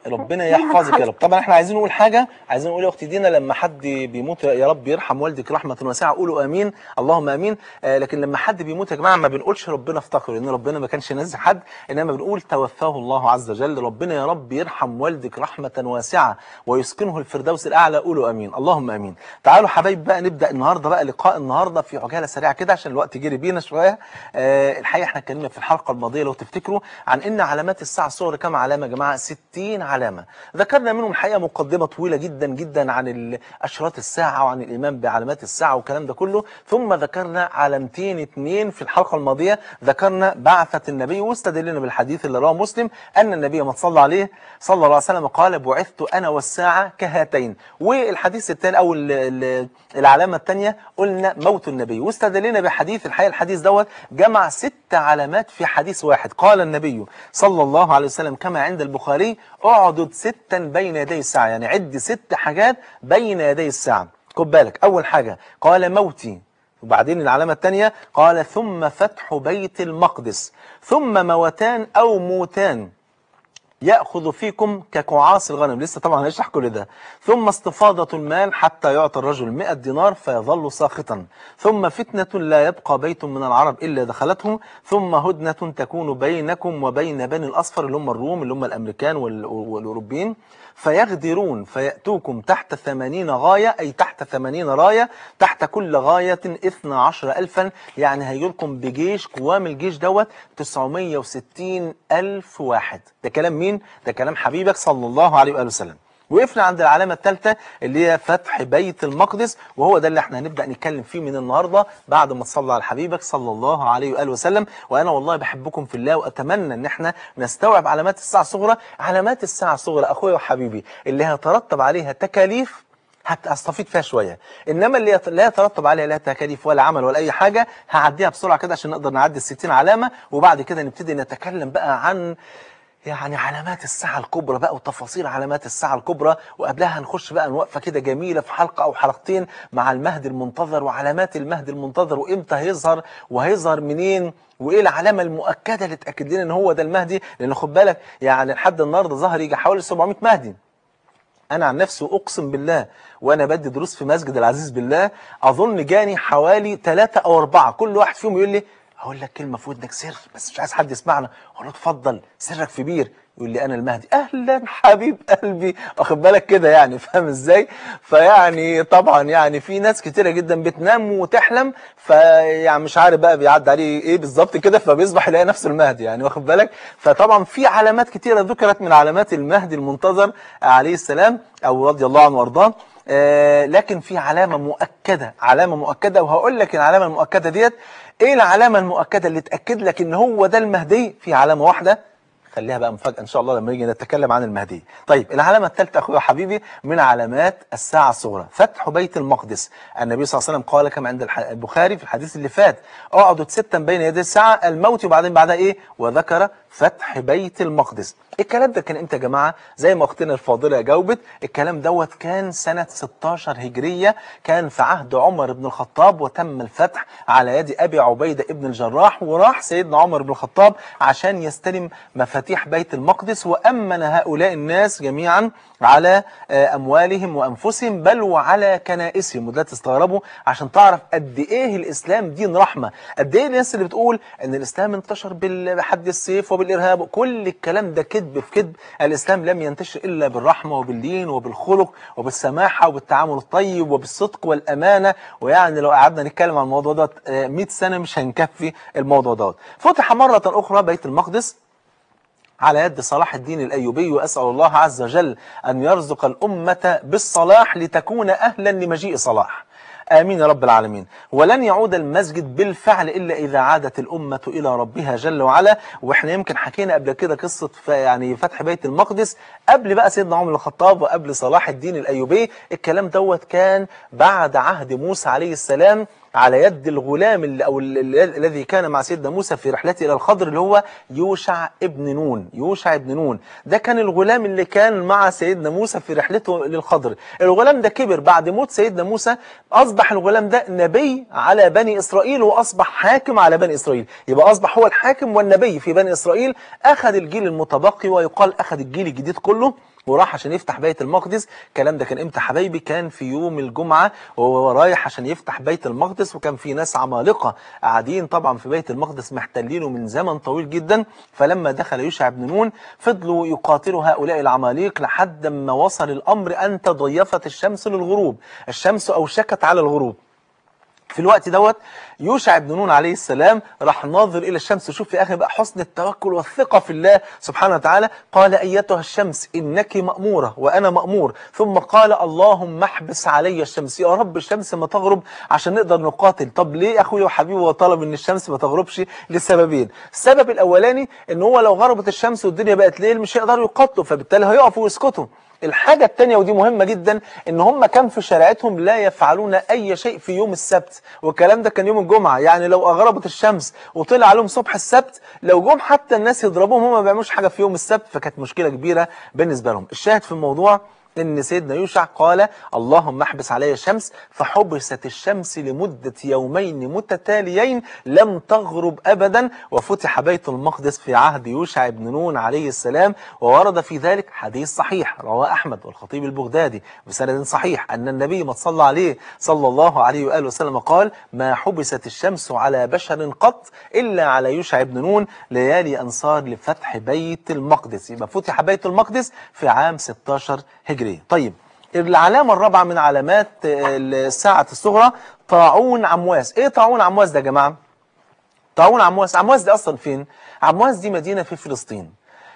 ربنا يحفظك يا رب طبعا احنا عايزين نقول حاجه عايزين نقول يا اختي دينا لما حد بيموت يا رب يرحم والدك رحمه واسعه قولوا امين اللهم امين آه لكن لما حد بيموت يا جماعه ما بنقولش ربنا افتكر لان ربنا ما كانش نزل حد انما بنقول توفاه الله عز وجل ربنا يا رب يرحم والدك رحمه واسعه ويسكنه الفردوس الاعلى قولوا امين اللهم امين تعالوا حبايب بقى نبدا النهارده بقى لقاء النهارده في عجاله سريعه كده عشان الوقت جري بينا شويه آه الحقيقه احنا اتكلمنا في الحلقه الماضيه لو تفتكروا عن ان علامات الساعه الصغرى كم علامه يا جماعه 60 علامه ذكرنا منهم الحقيقه مقدمه طويله جدا جدا عن ال- اشراط الساعه وعن الايمان بعلامات الساعه والكلام ده كله ثم ذكرنا علامتين اثنين في الحلقه الماضيه ذكرنا بعثه النبي واستدلنا بالحديث اللي رواه مسلم ان النبي ما صلى عليه صلى الله عليه وسلم قال بعثت انا والساعه كهاتين والحديث الثاني او ال- ال- العلامه الثانيه قلنا موت النبي واستدلنا بحديث الحقيقه الحديث دوت جمع ست علامات في حديث واحد قال النبي صلى الله عليه وسلم كما عند البخاري اعدد ستا بين يدي الساعه يعني عد ست حاجات بين يدي الساعه خد بالك اول حاجه قال موتي وبعدين العلامة الثانية قال ثم فتح بيت المقدس ثم موتان أو موتان يأخذ فيكم ككعاص الغنم لسه طبعا هنشرح كل ده ثم استفاضة المال حتى يعطي الرجل 100 دينار فيظل ساخطا ثم فتنة لا يبقى بيت من العرب إلا دخلته ثم هدنة تكون بينكم وبين بني الأصفر اللي هم الروم اللي هم الأمريكان وال- والأوروبيين فيغدرون فيأتوكم تحت ثمانين غاية أي تحت ثمانين راية تحت كل غاية اثنا عشر ألفا يعني هيجيلكم بجيش قوام الجيش دوت 960 ألف واحد ده كلام مين؟ ده كلام حبيبك صلى الله عليه وآله وسلم وقفنا عند العلامة الثالثة اللي هي فتح بيت المقدس وهو ده اللي احنا هنبدأ نتكلم فيه من النهاردة بعد ما تصلى على حبيبك صلى الله عليه وآله وسلم وأنا والله بحبكم في الله وأتمنى أن احنا نستوعب علامات الساعة الصغرى علامات الساعة الصغرى أخويا وحبيبي اللي هيترتب عليها تكاليف هستفيد فيها شويه انما اللي يت- لا يترتب عليها لا تكاليف ولا عمل ولا اي حاجه هعديها بسرعه كده عشان نقدر نعدي ال 60 علامه وبعد كده نبتدي نتكلم بقى عن يعني علامات الساعة الكبرى بقى وتفاصيل علامات الساعة الكبرى وقبلها هنخش بقى وقفة كده جميلة في حلقة أو حلقتين مع المهدي المنتظر وعلامات المهدي المنتظر وإمتى هيظهر وهيظهر منين وإيه العلامة المؤكدة اللي تأكد لنا إن هو ده المهدي لأن خد بالك يعني لحد النهاردة ظهر يجي حوالي 700 مهدي انا عن نفسي اقسم بالله وانا بدي دروس في مسجد العزيز بالله اظن جاني حوالي ثلاثة او اربعة كل واحد فيهم يقول لي هقول لك كلمة في ودنك سر بس مش عايز حد يسمعنا اقول له اتفضل سرك في بير يقول لي انا المهدي اهلا حبيب قلبي واخد بالك كده يعني فاهم ازاي فيعني طبعا يعني في ناس كتيره جدا بتنام وتحلم فيعني مش عارف بقى بيعدي عليه ايه بالظبط كده فبيصبح يلاقي نفسه المهدي يعني واخد بالك فطبعا في علامات كتيره ذكرت من علامات المهدي المنتظر عليه السلام او رضي الله عنه وارضاه آه لكن في علامة مؤكدة علامة مؤكدة وهقول لك العلامة المؤكدة ديت ايه العلامة المؤكدة اللي تأكد لك ان هو ده المهدي في علامة واحدة خليها بقى مفاجأة إن شاء الله لما نيجي نتكلم عن المهدي طيب العلامة الثالثة أخويا حبيبي من علامات الساعة الصغرى فتح بيت المقدس النبي صلى الله عليه وسلم قال كما عند الح- البخاري في الحديث اللي فات اقعدوا ستا بين يدي الساعة الموت وبعدين بعدها إيه وذكر فتح بيت المقدس الكلام ده كان امتى يا جماعة زي ما اختنا الفاضلة جاوبت الكلام دوت كان سنة 16 هجرية كان في عهد عمر بن الخطاب وتم الفتح على يد أبي عبيدة ابن الجراح وراح سيدنا عمر بن الخطاب عشان يستلم مفاتيح بيت المقدس وأمن هؤلاء الناس جميعا على آه، أموالهم وأنفسهم بل وعلى كنائسهم وده تستغربوا عشان تعرف قد إيه الإسلام دين رحمة قد إيه الناس اللي بتقول أن الإسلام انتشر بال- بحد السيف وبالإرهاب كل الكلام ده كذب في كذب الإسلام لم ينتشر إلا بالرحمة وباللين وبالخلق وبالسماحة وبالتعامل الطيب وبالصدق والأمانة ويعني لو قعدنا نتكلم عن الموضوع ده 100 سنة مش هنكفي الموضوع ده فتح مرة أخرى بيت المقدس على يد صلاح الدين الأيوبي وأسأل الله عز وجل أن يرزق الأمة بالصلاح لتكون أهلا لمجيء صلاح آمين يا رب العالمين ولن يعود المسجد بالفعل إلا إذا عادت الأمة إلى ربها جل وعلا وإحنا يمكن حكينا قبل كده قصة ف- يعني فتح بيت المقدس قبل بقى سيدنا عمر بن الخطاب وقبل صلاح الدين الأيوبي الكلام دوت كان بعد عهد موسى عليه السلام على يد الغلام اللي أو ال- ال- الذي كان مع سيدنا موسى في رحلته إلى الخضر اللي هو يوشع ابن نون يوشع ابن نون ده كان الغلام اللي كان مع سيدنا موسى في رحلته للخضر الغلام ده كبر بعد موت سيدنا موسى أصبح الغلام ده نبي على بني إسرائيل وأصبح حاكم على بني إسرائيل يبقى أصبح هو الحاكم والنبي في بني إسرائيل أخذ الجيل المتبقي ويقال أخذ الجيل الجديد كله وراح عشان يفتح بيت المقدس الكلام ده كان امتى حبايبي كان في يوم الجمعة وهو رايح عشان يفتح بيت المقدس وكان في ناس عمالقة قاعدين طبعا في بيت المقدس محتلينه من زمن طويل جدا فلما دخل يوشع بن نون فضلوا يقاتلوا هؤلاء العماليق لحد ما وصل الأمر أن تضيفت الشمس للغروب الشمس أوشكت على الغروب في الوقت دوت يوشع بن نون عليه السلام راح ناظر الى الشمس شوف يا اخي بقى حسن التوكل والثقه في الله سبحانه وتعالى قال ايتها الشمس انك ماموره وانا مامور ثم قال اللهم احبس علي الشمس يا رب الشمس ما تغرب عشان نقدر نقاتل طب ليه يا اخويا وحبيبي هو طلب ان الشمس ما تغربش لسببين السبب الاولاني ان هو لو غربت الشمس والدنيا بقت ليل مش هيقدروا يقاتلوا فبالتالي هيقفوا ويسكتوا الحاجة التانية ودي مهمة جدا ان هم كان في شريعتهم لا يفعلون اي شيء في يوم السبت والكلام ده كان يوم الجمعة يعني لو اغربت الشمس وطلع عليهم صبح السبت لو جم حتى الناس يضربوهم هم ما بيعملوش حاجة في يوم السبت فكانت مشكلة كبيرة بالنسبة لهم الشاهد في الموضوع ان سيدنا يوشع قال اللهم احبس علي الشمس فحبست الشمس لمدة يومين متتاليين لم تغرب ابدا وفتح بيت المقدس في عهد يوشع بن نون عليه السلام وورد في ذلك حديث صحيح رواه احمد والخطيب البغدادي بسند صحيح ان النبي ما صلى عليه صلى الله عليه واله وسلم قال ما حبست الشمس على بشر قط الا على يوشع بن نون ليالي انصار لفتح بيت المقدس يبقى فتح بيت المقدس في عام 16 هجري طيب العلامة الرابعة من علامات الساعة الصغرى طاعون عمواس ايه طاعون عمواس ده يا جماعة طاعون عمواس عمواس دي اصلا فين عمواس دي مدينة في فلسطين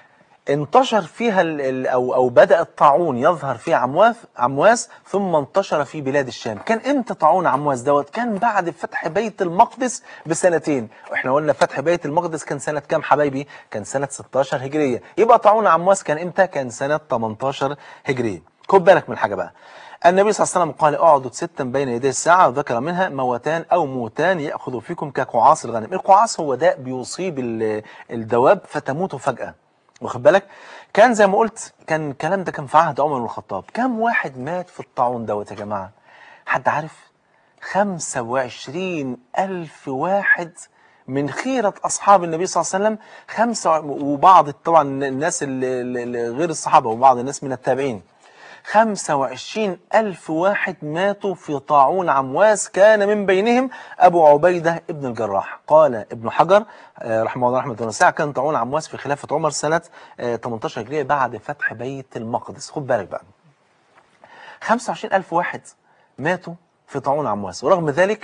انتشر فيها ال ال او او بدا الطاعون يظهر في عمواس عمواس ثم انتشر في بلاد الشام كان امتى طاعون عمواس دوت كان بعد فتح بيت المقدس بسنتين واحنا قلنا فتح بيت المقدس كان سنه كام حبايبي كان سنه 16 هجريه يبقى طاعون عمواس كان امتى كان سنه 18 هجريه خد بالك من حاجه بقى النبي صلى الله عليه وسلم قال اعدد ستا بين يدي الساعة وذكر منها موتان أو موتان يأخذ فيكم كقعاص الغنم القعاص هو داء بيصيب الدواب فتموت فجأة واخد بالك كان زي ما قلت كان الكلام ده كان في عهد عمر بن الخطاب كم واحد مات في الطاعون دوت يا جماعة حد عارف 25 ألف واحد من خيرة أصحاب النبي صلى الله عليه وسلم خمسة وبعض طبعا الناس اللي غير الصحابة وبعض الناس من التابعين 25 ألف واحد ماتوا في طاعون عمواس كان من بينهم أبو عبيدة ابن الجراح قال ابن حجر رحمه الله رحمه الله كان طاعون عمواس في خلافة عمر سنة 18 هجرية بعد فتح بيت المقدس خد بالك بقى 25 ألف واحد ماتوا في طاعون عمواس ورغم ذلك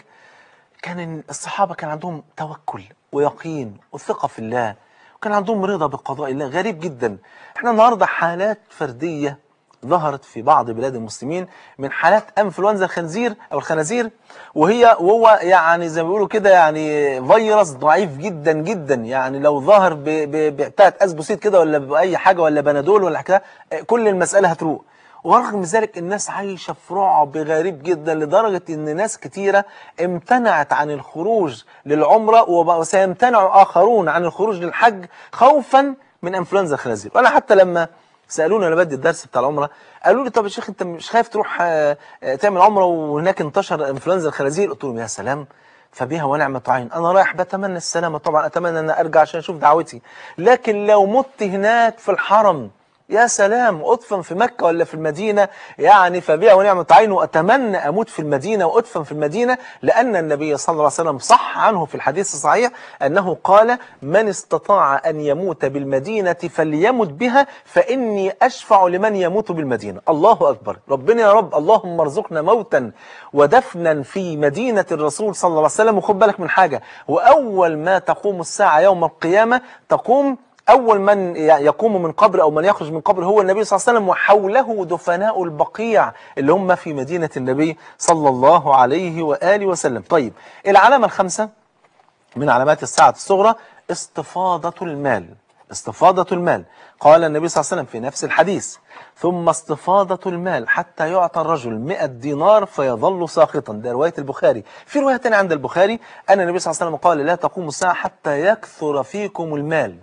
كان الصحابة كان عندهم توكل ويقين وثقة في الله وكان عندهم رضا بقضاء الله غريب جدا احنا النهاردة حالات فردية ظهرت في بعض بلاد المسلمين من حالات انفلونزا الخنزير او الخنازير وهي وهو يعني زي ما بيقولوا كده يعني فيروس ضعيف جدا جدا يعني لو ظهر بتاعه اسبوسيت كده ولا باي حاجه ولا بنادول ولا كده كل المساله هتروق ورغم ذلك الناس عايشه في رعب غريب جدا لدرجه ان ناس كتيره امتنعت عن الخروج للعمره وسيمتنع اخرون عن الخروج للحج خوفا من انفلونزا الخنازير وانا حتى لما سالوني انا بدي الدرس بتاع العمره قالوا لي طب يا شيخ انت مش خايف تروح تعمل عمره وهناك انتشر انفلونزا الخنازير قلت لهم يا سلام فبها ونعمة عين أنا رايح بتمنى السلامة طبعا أتمنى أن أرجع عشان أشوف دعوتي لكن لو مت هناك في الحرم يا سلام أدفن في مكة ولا في المدينة يعني فبيع ونعمة عين وأتمنى أموت في المدينة وأدفن في المدينة لأن النبي صلى الله عليه وسلم صح عنه في الحديث الصحيح أنه قال من استطاع أن يموت بالمدينة فليمت بها فإني أشفع لمن يموت بالمدينة الله أكبر ربنا يا رب اللهم ارزقنا موتا ودفنا في مدينة الرسول صلى الله عليه وسلم وخد بالك من حاجة وأول ما تقوم الساعة يوم القيامة تقوم أول من يقوم من قبر أو من يخرج من قبر هو النبي صلى الله عليه وسلم وحوله دفناء البقيع اللي هم في مدينة النبي صلى الله عليه وآله وسلم طيب العلامة الخامسة من علامات الساعة الصغرى استفاضة المال استفاضة المال قال النبي صلى الله عليه وسلم في نفس الحديث ثم استفاضة المال حتى يعطى الرجل 100 دينار فيظل ساخطا ده رواية البخاري في رواية تانية عند البخاري أن النبي صلى الله عليه وسلم قال لا تقوم الساعة حتى يكثر فيكم المال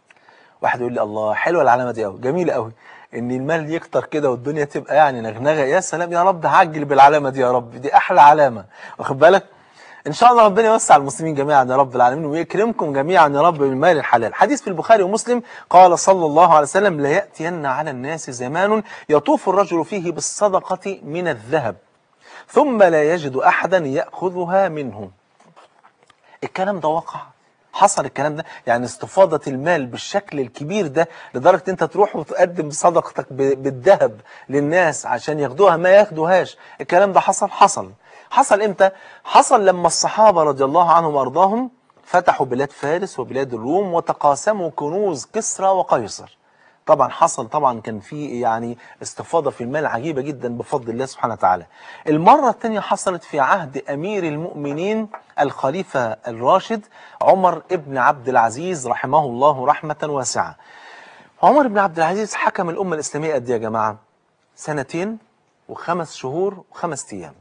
واحد يقول لي الله حلوه العلامه دي قوي جميله قوي ان المال يكتر كده والدنيا تبقى يعني نغنغه يا سلام يا رب عجل بالعلامه دي يا رب دي احلى علامه واخد بالك ان شاء الله ربنا يوسع المسلمين جميعا يا رب العالمين ويكرمكم جميعا يا رب بالمال الحلال حديث في البخاري ومسلم قال صلى الله عليه وسلم لا يأتين على الناس زمان يطوف الرجل فيه بالصدقة من الذهب ثم لا يجد أحدا يأخذها منه الكلام ده وقع حصل الكلام ده يعني استفاضة المال بالشكل الكبير ده لدرجة انت تروح وتقدم صدقتك ب- بالذهب للناس عشان ياخدوها ما ياخدوهاش الكلام ده حصل حصل حصل امتى حصل لما الصحابة رضي الله عنهم وارضاهم فتحوا بلاد فارس وبلاد الروم وتقاسموا كنوز كسرى وقيصر طبعا حصل طبعا كان في يعني استفاضة في المال عجيبة جدا بفضل الله سبحانه وتعالى المرة الثانية حصلت في عهد أمير المؤمنين الخليفة الراشد عمر ابن عبد العزيز رحمه الله رحمة واسعة عمر بن عبد العزيز حكم الأمة الإسلامية قد إيه يا جماعة سنتين وخمس شهور وخمس أيام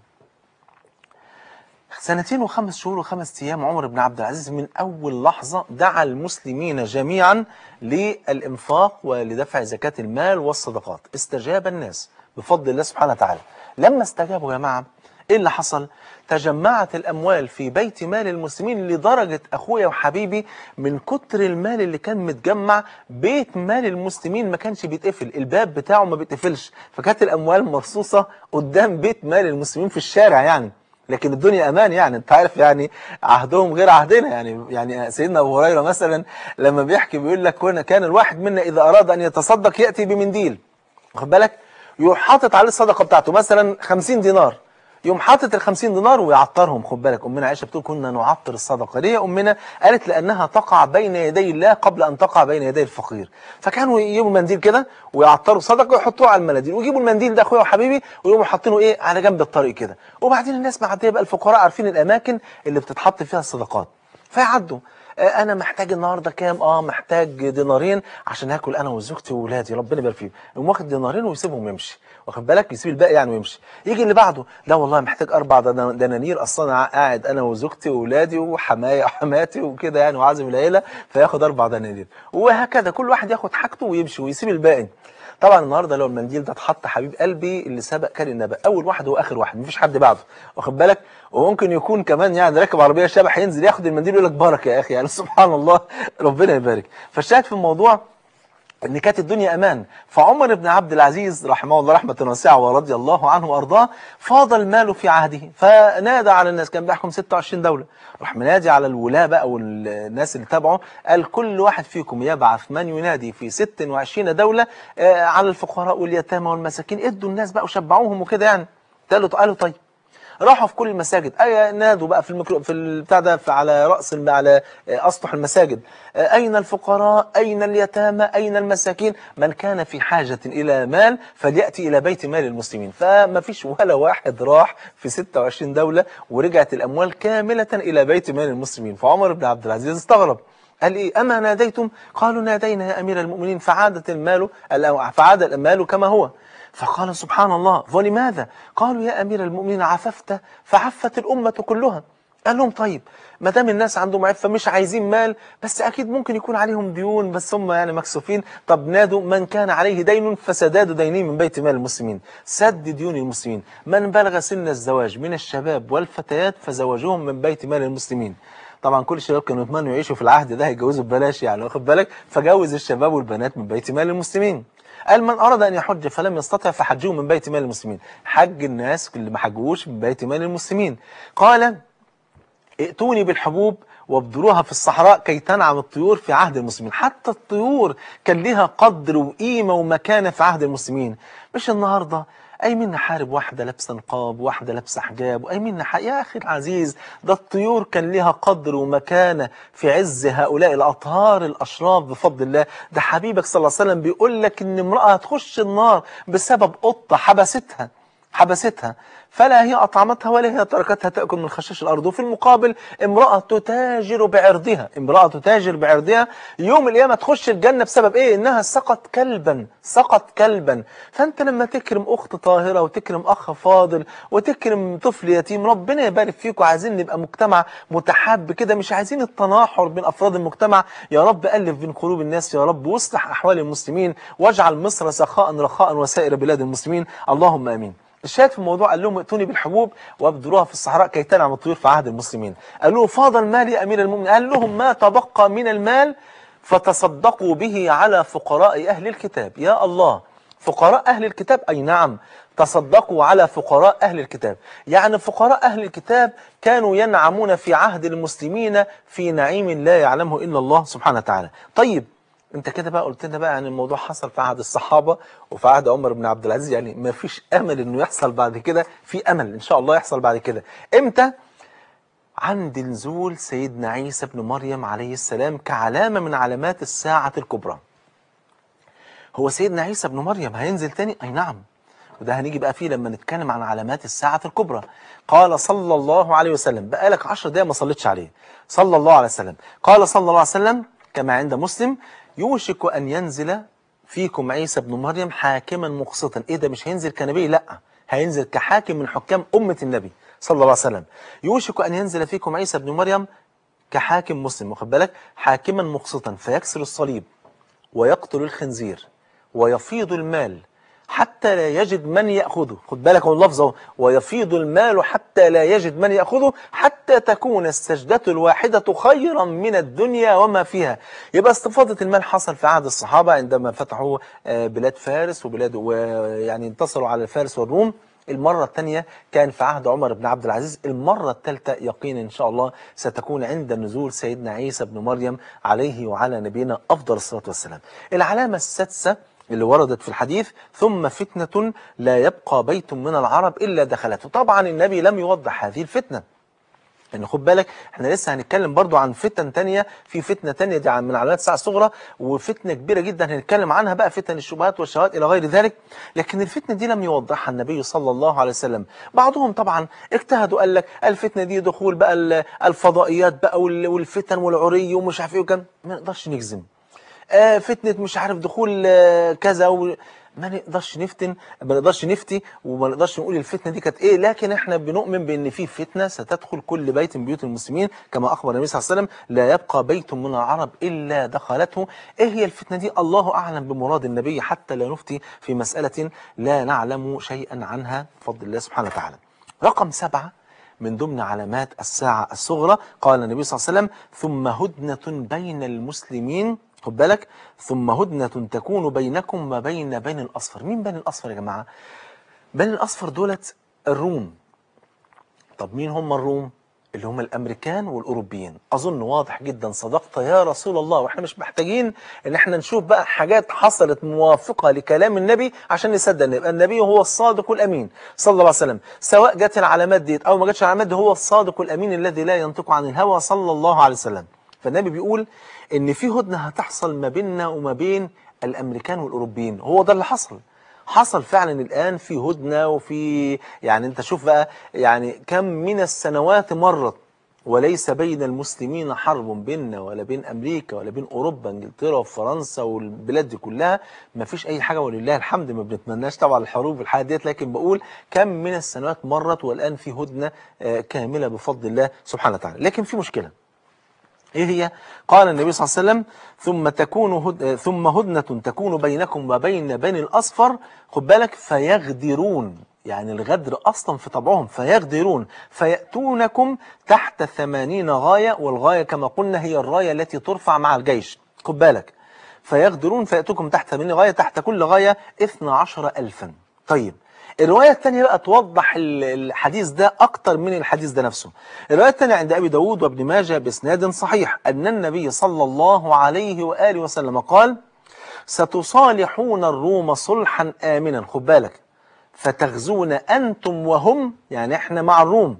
سنتين وخمس شهور وخمس أيام عمر بن عبد العزيز من أول لحظة دعا المسلمين جميعا للإنفاق ولدفع زكاة المال والصدقات استجاب الناس بفضل الله سبحانه وتعالى لما استجابوا يا جماعة إيه اللي حصل؟ تجمعت الأموال في بيت مال المسلمين لدرجة أخويا وحبيبي من كتر المال اللي كان متجمع بيت مال المسلمين ما كانش بيتقفل الباب بتاعه ما بيتقفلش فكانت الأموال مرصوصة قدام بيت مال المسلمين في الشارع يعني لكن الدنيا امان يعني انت عارف يعني عهدهم غير عهدنا يعني يعني سيدنا ابو هريره مثلا لما بيحكي بيقول لك كنا كان الواحد منا اذا اراد ان يتصدق ياتي بمنديل واخد بالك يروح حاطط عليه الصدقه بتاعته مثلا 50 دينار يقوم حاطط ال 50 دينار ويعطرهم خد بالك امنا عائشه بتقول كنا نعطر الصدقه ليه يا امنا قالت لانها تقع بين يدي الله قبل ان تقع بين يدي الفقير فكانوا يجيبوا منديل كده ويعطروا صدقه ويحطوه على المناديل ويجيبوا المنديل ده اخويا وحبيبي ويقوموا حاطينه ايه على جنب الطريق كده وبعدين الناس معديه بقى الفقراء عارفين الاماكن اللي بتتحط فيها الصدقات فيعدوا آه، انا محتاج النهارده كام اه محتاج دينارين عشان هاكل انا وزوجتي واولادي ربنا يبارك فيهم يقوم واخد دينارين ويسيبهم يمشي واخد بالك يسيب الباقي يعني ويمشي يجي اللي بعده لا والله محتاج اربع دنا- دنانير اصلا انا قاعد انا وزوجتي واولادي وحمايا وحماتي وكده يعني وعازم العيله فياخد اربع دنانير وهكذا كل واحد ياخد حاجته ويمشي ويسيب الباقي طبعا النهارده لو المنديل ده اتحط حبيب قلبي اللي سبق كان النبأ اول واحد هو اخر واحد مفيش حد بعده واخد بالك وممكن يكون كمان يعني راكب عربيه شبح ينزل ياخد المنديل يقول لك بركه يا اخي يعني سبحان الله ربنا يبارك فالشاهد في الموضوع ان كانت الدنيا امان فعمر بن عبد العزيز رحمه الله رحمه واسعه ورضي الله عنه وارضاه فاض المال في عهده فنادى على الناس كان بيحكم 26 دوله راح منادي على الولاة بقى والناس اللي تابعه قال كل واحد فيكم يبعث من ينادي في 26 دوله آه، على الفقراء واليتامى والمساكين ادوا الناس بقى وشبعوهم وكده يعني قالوا قالوا طيب راحوا في كل المساجد أي نادوا بقى في الميكرو في البتاع ده في على رأس الم- على آه، أسطح المساجد آه، أين الفقراء أين اليتامى أين المساكين من كان في حاجة إلى مال فليأتي إلى بيت مال المسلمين فما فيش ولا واحد راح في 26 دولة ورجعت الأموال كاملة إلى بيت مال المسلمين فعمر بن عبد العزيز استغرب قال إيه أما ناديتم قالوا نادينا يا أمير المؤمنين فعادت المال فعاد المال كما هو فقال سبحان الله ولماذا قالوا يا أمير المؤمنين عففت فعفت الأمة كلها قال لهم طيب ما دام الناس عندهم عفة مش عايزين مال بس أكيد ممكن يكون عليهم ديون بس هم يعني مكسوفين طب نادوا من كان عليه دين فسداد دينه من بيت مال المسلمين سد ديون المسلمين من بلغ سن الزواج من الشباب والفتيات فزوجوهم من بيت مال المسلمين طبعا كل الشباب كانوا يتمنوا يعيشوا في العهد ده يتجوزوا ببلاش يعني واخد بالك فجوز الشباب والبنات من بيت مال المسلمين قال من أراد أن يحج فلم يستطع فحجوه من بيت مال المسلمين حج الناس اللي ما حجوش من بيت مال المسلمين قال ائتوني بالحبوب وابذروها في الصحراء كي تنعم الطيور في عهد المسلمين حتى الطيور كان لها قدر وقيمة ومكانة في عهد المسلمين مش النهاردة أي منا حارب واحدة لابسة نقاب واحدة لابسة حجاب وأي منا ح... يا أخي العزيز ده الطيور كان لها قدر ومكانة في عز هؤلاء الأطهار الأشراف بفضل الله ده حبيبك صلى الله عليه وسلم بيقول لك إن امرأة هتخش النار بسبب قطة حبستها حبستها فلا هي أطعمتها ولا هي تركتها تأكل من خشاش الأرض وفي المقابل امرأة تتاجر بعرضها امرأة تتاجر بعرضها يوم القيامة تخش الجنة بسبب إيه إنها سقط كلبا سقط كلبا فأنت لما تكرم أخت طاهرة وتكرم أخ فاضل وتكرم طفل يتيم ربنا يبارك فيك وعايزين نبقى مجتمع متحاب كده مش عايزين التناحر بين أفراد المجتمع يا رب ألف بين قلوب الناس يا رب واصلح أحوال المسلمين واجعل مصر سخاء رخاء وسائر بلاد المسلمين اللهم آمين الشاهد في الموضوع قال لهم ائتوني بالحبوب وابذروها في الصحراء كي تنعم الطيور في عهد المسلمين قالوا له فاضل مال يا امير المؤمنين قال لهم ما تبقى من المال فتصدقوا به على فقراء اهل الكتاب يا الله فقراء اهل الكتاب اي نعم تصدقوا على فقراء اهل الكتاب يعني فقراء اهل الكتاب كانوا ينعمون في عهد المسلمين في نعيم لا يعلمه الا الله سبحانه وتعالى طيب انت كده بقى قلت لنا بقى يعني الموضوع حصل في عهد الصحابه وفي عهد عمر بن عبد العزيز يعني ما فيش امل انه يحصل بعد كده في امل ان شاء الله يحصل بعد كده امتى عند نزول سيدنا عيسى بن مريم عليه السلام كعلامه من علامات الساعه الكبرى هو سيدنا عيسى بن مريم هينزل تاني اي نعم وده هنيجي بقى فيه لما نتكلم عن علامات الساعة الكبرى قال صلى الله عليه وسلم بقالك عشر دقايق ما صليتش عليه صلى الله عليه وسلم قال صلى الله عليه وسلم كما عند مسلم يوشك أن ينزل فيكم عيسى بن مريم حاكما مقسطا ايه ده مش هينزل كنبي لا هينزل كحاكم من حكام أمة النبي صلى الله عليه وسلم يوشك أن ينزل فيكم عيسى بن مريم كحاكم مسلم واخد بالك حاكما مقسطا فيكسر الصليب ويقتل الخنزير ويفيض المال حتى لا يجد من يأخذه خد بالك هو اللفظ اهو ويفيض المال حتى لا يجد من يأخذه حتى تكون السجدة الواحدة خيرا من الدنيا وما فيها يبقى استفاضة المال حصل في عهد الصحابة عندما فتحوا آه، بلاد فارس وبلاد ويعني انتصروا على فارس والروم المرة الثانية كان في عهد عمر بن عبد العزيز المرة الثالثة يقينا إن شاء الله ستكون عند نزول سيدنا عيسى بن مريم عليه وعلى نبينا أفضل الصلاة والسلام العلامة السادسة اللي وردت في الحديث ثم فتنة لا يبقى بيت من العرب إلا دخلته طبعا النبي لم يوضح هذه الفتنة ان خد بالك احنا لسه هنتكلم برضو عن فتن تانية في فتنة تانية دي عن- من علامات الساعة الصغرى وفتنة كبيرة جدا هنتكلم عنها بقى فتن الشبهات والشهوات الى غير ذلك لكن الفتنة دي لم يوضحها النبي صلى الله عليه وسلم بعضهم طبعا اجتهدوا قال لك الفتنة دي دخول بقى ال- الفضائيات بقى وال- والفتن والعري ومش عارف ايه وكان ما نقدرش نجزم آه، فتنة مش عارف دخول آه، كذا و... ما نقدرش نفتن ما نقدرش نفتي وما نقدرش نقول الفتنة دي كانت ايه لكن احنا بنؤمن بان في فتنة ستدخل كل بيت من بيوت المسلمين كما اخبر النبي صلى الله عليه وسلم لا يبقى بيت من العرب الا دخلته ايه هي الفتنة دي الله اعلم بمراد النبي حتى لا نفتي في مسألة لا نعلم شيئا عنها بفضل الله سبحانه وتعالى رقم سبعة من ضمن علامات الساعة الصغرى قال النبي صلى الله عليه وسلم ثم هدنة بين المسلمين خد بالك ثم هدنة تكون بينكم وبين بني الأصفر مين بني الأصفر يا جماعة بني الأصفر دولت الروم طب مين هم الروم اللي هم الامريكان والاوروبيين اظن واضح جدا صدقت يا رسول الله واحنا مش محتاجين ان احنا نشوف بقى حاجات حصلت موافقه لكلام النبي عشان نصدق ان يبقى النبي هو الصادق الامين صلى الله عليه وسلم سواء جت العلامات ديت او ما جاتش العلامات دي هو الصادق الامين الذي لا ينطق عن الهوى صلى الله عليه وسلم فالنبي بيقول ان في هدنه هتحصل ما بيننا وما بين الامريكان والاوروبيين هو ده اللي حصل حصل فعلا الآن في هدنة وفي يعني أنت شوف بقى يعني كم من السنوات مرت وليس بين المسلمين حرب بيننا ولا بين أمريكا ولا بين أوروبا إنجلترا وفرنسا والبلاد دي كلها ما فيش أي حاجة ولله الحمد ما بنتمناش طبعا الحروب والحاجات ديت لكن بقول كم من السنوات مرت والآن في هدنة آه، كاملة بفضل الله سبحانه وتعالى لكن في مشكلة ايه هي قال النبي صلى الله عليه وسلم ثم تكون هد... ثم هدنة تكون بينكم وبين بني الأصفر خد بالك فيغدرون يعني الغدر أصلا في طبعهم فيغدرون فيأتونكم تحت ثمانين غاية والغاية كما قلنا هي الراية التي ترفع مع الجيش خد بالك فيغدرون فيأتوكم تحت ثمانين غاية تحت كل غاية اثنا عشر ألفا طيب الرواية الثانية بقى توضح ال- الحديث ده أكتر من الحديث ده نفسه الرواية الثانية عند أبي داود وابن ماجه بإسناد صحيح أن النبي صلى الله عليه وآله وسلم قال ستصالحون الروم صلحا آمنا خد بالك فتغزون أنتم وهم يعني إحنا مع الروم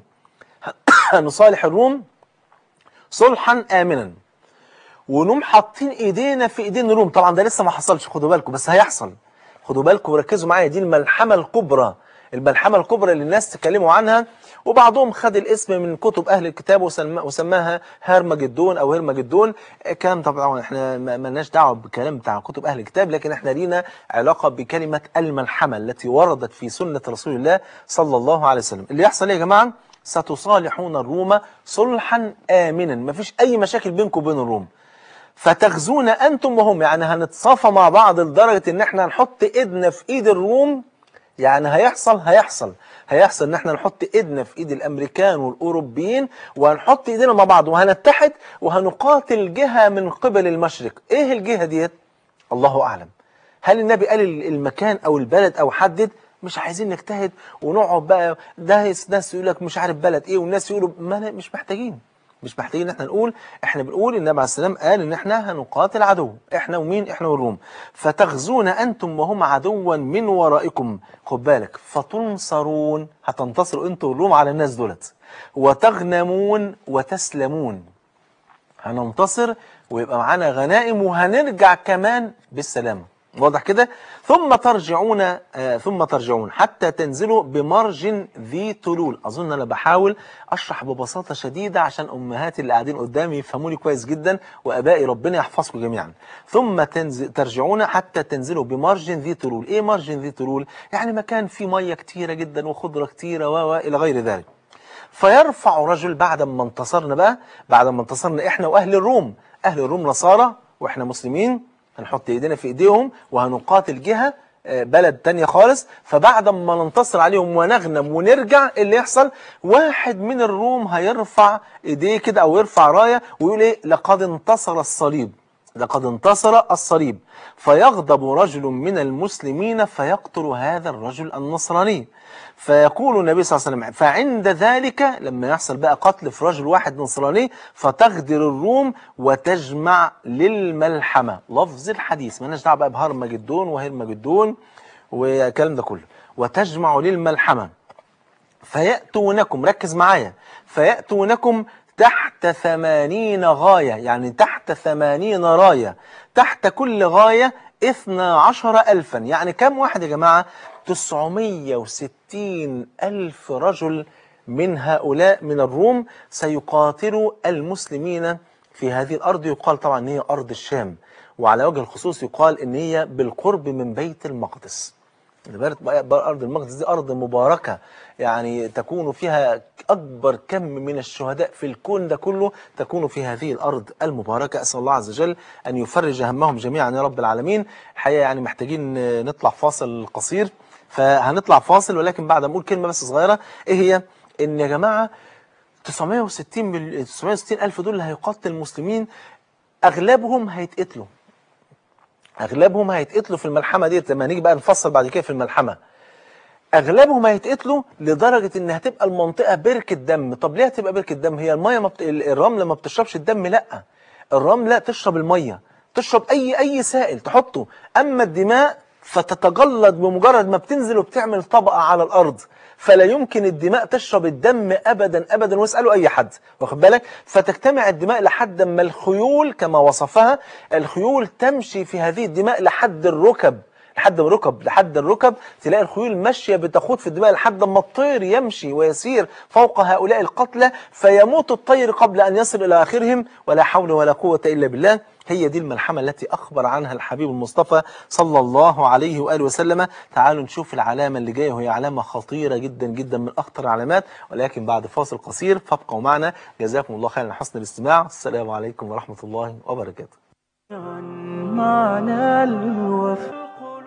نصالح الروم صلحا آمنا ونقوم حاطين ايدينا في ايدين الروم طبعا ده لسه ما حصلش خدوا بالكم بس هيحصل خدوا بالكم وركزوا معايا دي الملحمه الكبرى الملحمه الكبرى اللي الناس تكلموا عنها وبعضهم خد الاسم من كتب اهل الكتاب وسمى وسماها هرمجدون او هرمجدون كلام طبعا احنا ما لناش دعوه بالكلام بتاع كتب اهل الكتاب لكن احنا لينا علاقه بكلمه الملحمه التي وردت في سنه رسول الله صلى الله عليه وسلم اللي يحصل ايه يا جماعه ستصالحون الروم صلحا امنا مفيش اي مشاكل بينكم وبين الروم فتغزون انتم وهم يعني هنتصافى مع بعض لدرجه ان احنا هنحط ايدنا في ايد الروم يعني هيحصل هيحصل هيحصل ان احنا نحط ايدنا في ايد الامريكان والاوروبيين وهنحط ايدينا مع بعض وهنتحد وهنقاتل جهه من قبل المشرق ايه الجهه ديت الله اعلم هل النبي قال المكان او البلد او حدد مش عايزين نجتهد ونقعد بقى ده ناس يقول لك مش عارف بلد ايه والناس يقولوا ما أنا مش محتاجين مش محتاجين ان احنا نقول احنا بنقول النبي عليه السلام قال ان احنا هنقاتل عدو احنا ومين احنا والروم فتغزون انتم وهم عدوا من ورائكم خد بالك فتنصرون هتنتصروا انتوا والروم على الناس دولت وتغنمون وتسلمون هننتصر ويبقى معانا غنائم وهنرجع كمان بالسلامه واضح كده ثم ترجعون آه ثم ترجعون حتى تنزلوا بمرج ذي تلول اظن انا بحاول اشرح ببساطه شديده عشان امهاتي اللي قاعدين قدامي يفهموني كويس جدا وابائي ربنا يحفظكم جميعا ثم تنزل ترجعون حتى تنزلوا بمرج ذي تلول ايه مرج ذي تلول يعني مكان فيه ميه كتيره جدا وخضره كتيره و الى غير ذلك فيرفع رجل بعد ما انتصرنا بقى بعد ما انتصرنا احنا واهل الروم اهل الروم نصارى واحنا مسلمين هنحط ايدينا في ايديهم وهنقاتل جهة بلد تانية خالص فبعد ما ننتصر عليهم ونغنم ونرجع اللي يحصل واحد من الروم هيرفع ايديه كده او يرفع راية ويقول ايه لقد انتصر الصليب لقد انتصر الصليب فيغضب رجل من المسلمين فيقتل هذا الرجل النصراني فيقول النبي صلى الله عليه وسلم فعند ذلك لما يحصل بقى قتل في رجل واحد نصراني فتغدر الروم وتجمع للملحمة لفظ الحديث ما دعوه بقى بهرمجدون وهرمجدون والكلام ده كله وتجمع للملحمة فيأتونكم ركز معايا فيأتونكم تحت ثمانين غاية يعني تحت ثمانين راية تحت كل غاية اثنا عشر ألفا يعني كم واحد يا جماعة تسعمية وستين ألف رجل من هؤلاء من الروم سيقاتلوا المسلمين في هذه الأرض يقال طبعا أن هي أرض الشام وعلى وجه الخصوص يقال أن هي بالقرب من بيت المقدس أرض المقدس دي أرض مباركة يعني تكون فيها أكبر كم من الشهداء في الكون ده كله تكون في هذه الأرض المباركة أسأل الله عز وجل أن يفرج همهم جميعا يا رب العالمين الحقيقة يعني محتاجين نطلع فاصل قصير فهنطلع فاصل ولكن بعد ما أقول كلمة بس صغيرة إيه هي إن يا جماعة 960 مل... 960 ألف دول اللي هيقاتل المسلمين أغلبهم هيتقتلوا أغلبهم هيتقتلوا في الملحمة ديت لما هنيجي بقى نفصل بعد كده في الملحمة اغلبهم هيتقتلوا لدرجه ان هتبقى المنطقه بركه دم طب ليه هتبقى بركه دم هي الميه ما بت... الرمله ما بتشربش الدم لا الرمله تشرب الميه تشرب اي اي سائل تحطه اما الدماء فتتجلط بمجرد ما بتنزل وبتعمل طبقه على الارض فلا يمكن الدماء تشرب الدم ابدا ابدا واسالوا اي حد واخد بالك فتجتمع الدماء لحد ما الخيول كما وصفها الخيول تمشي في هذه الدماء لحد الركب لحد الركب لحد الركب تلاقي الخيول ماشيه بتخوض في الدماء لحد ما الطير يمشي ويسير فوق هؤلاء القتلى فيموت الطير قبل ان يصل الى اخرهم ولا حول ولا قوه الا بالله هي دي الملحمة التي أخبر عنها الحبيب المصطفى صلى الله عليه وآله وسلم تعالوا نشوف العلامة اللي جاية وهي علامة خطيرة جدا جدا من أخطر العلامات ولكن بعد فاصل قصير فابقوا معنا جزاكم الله خيرا حسن الاستماع السلام عليكم ورحمة الله وبركاته معنى الوفاء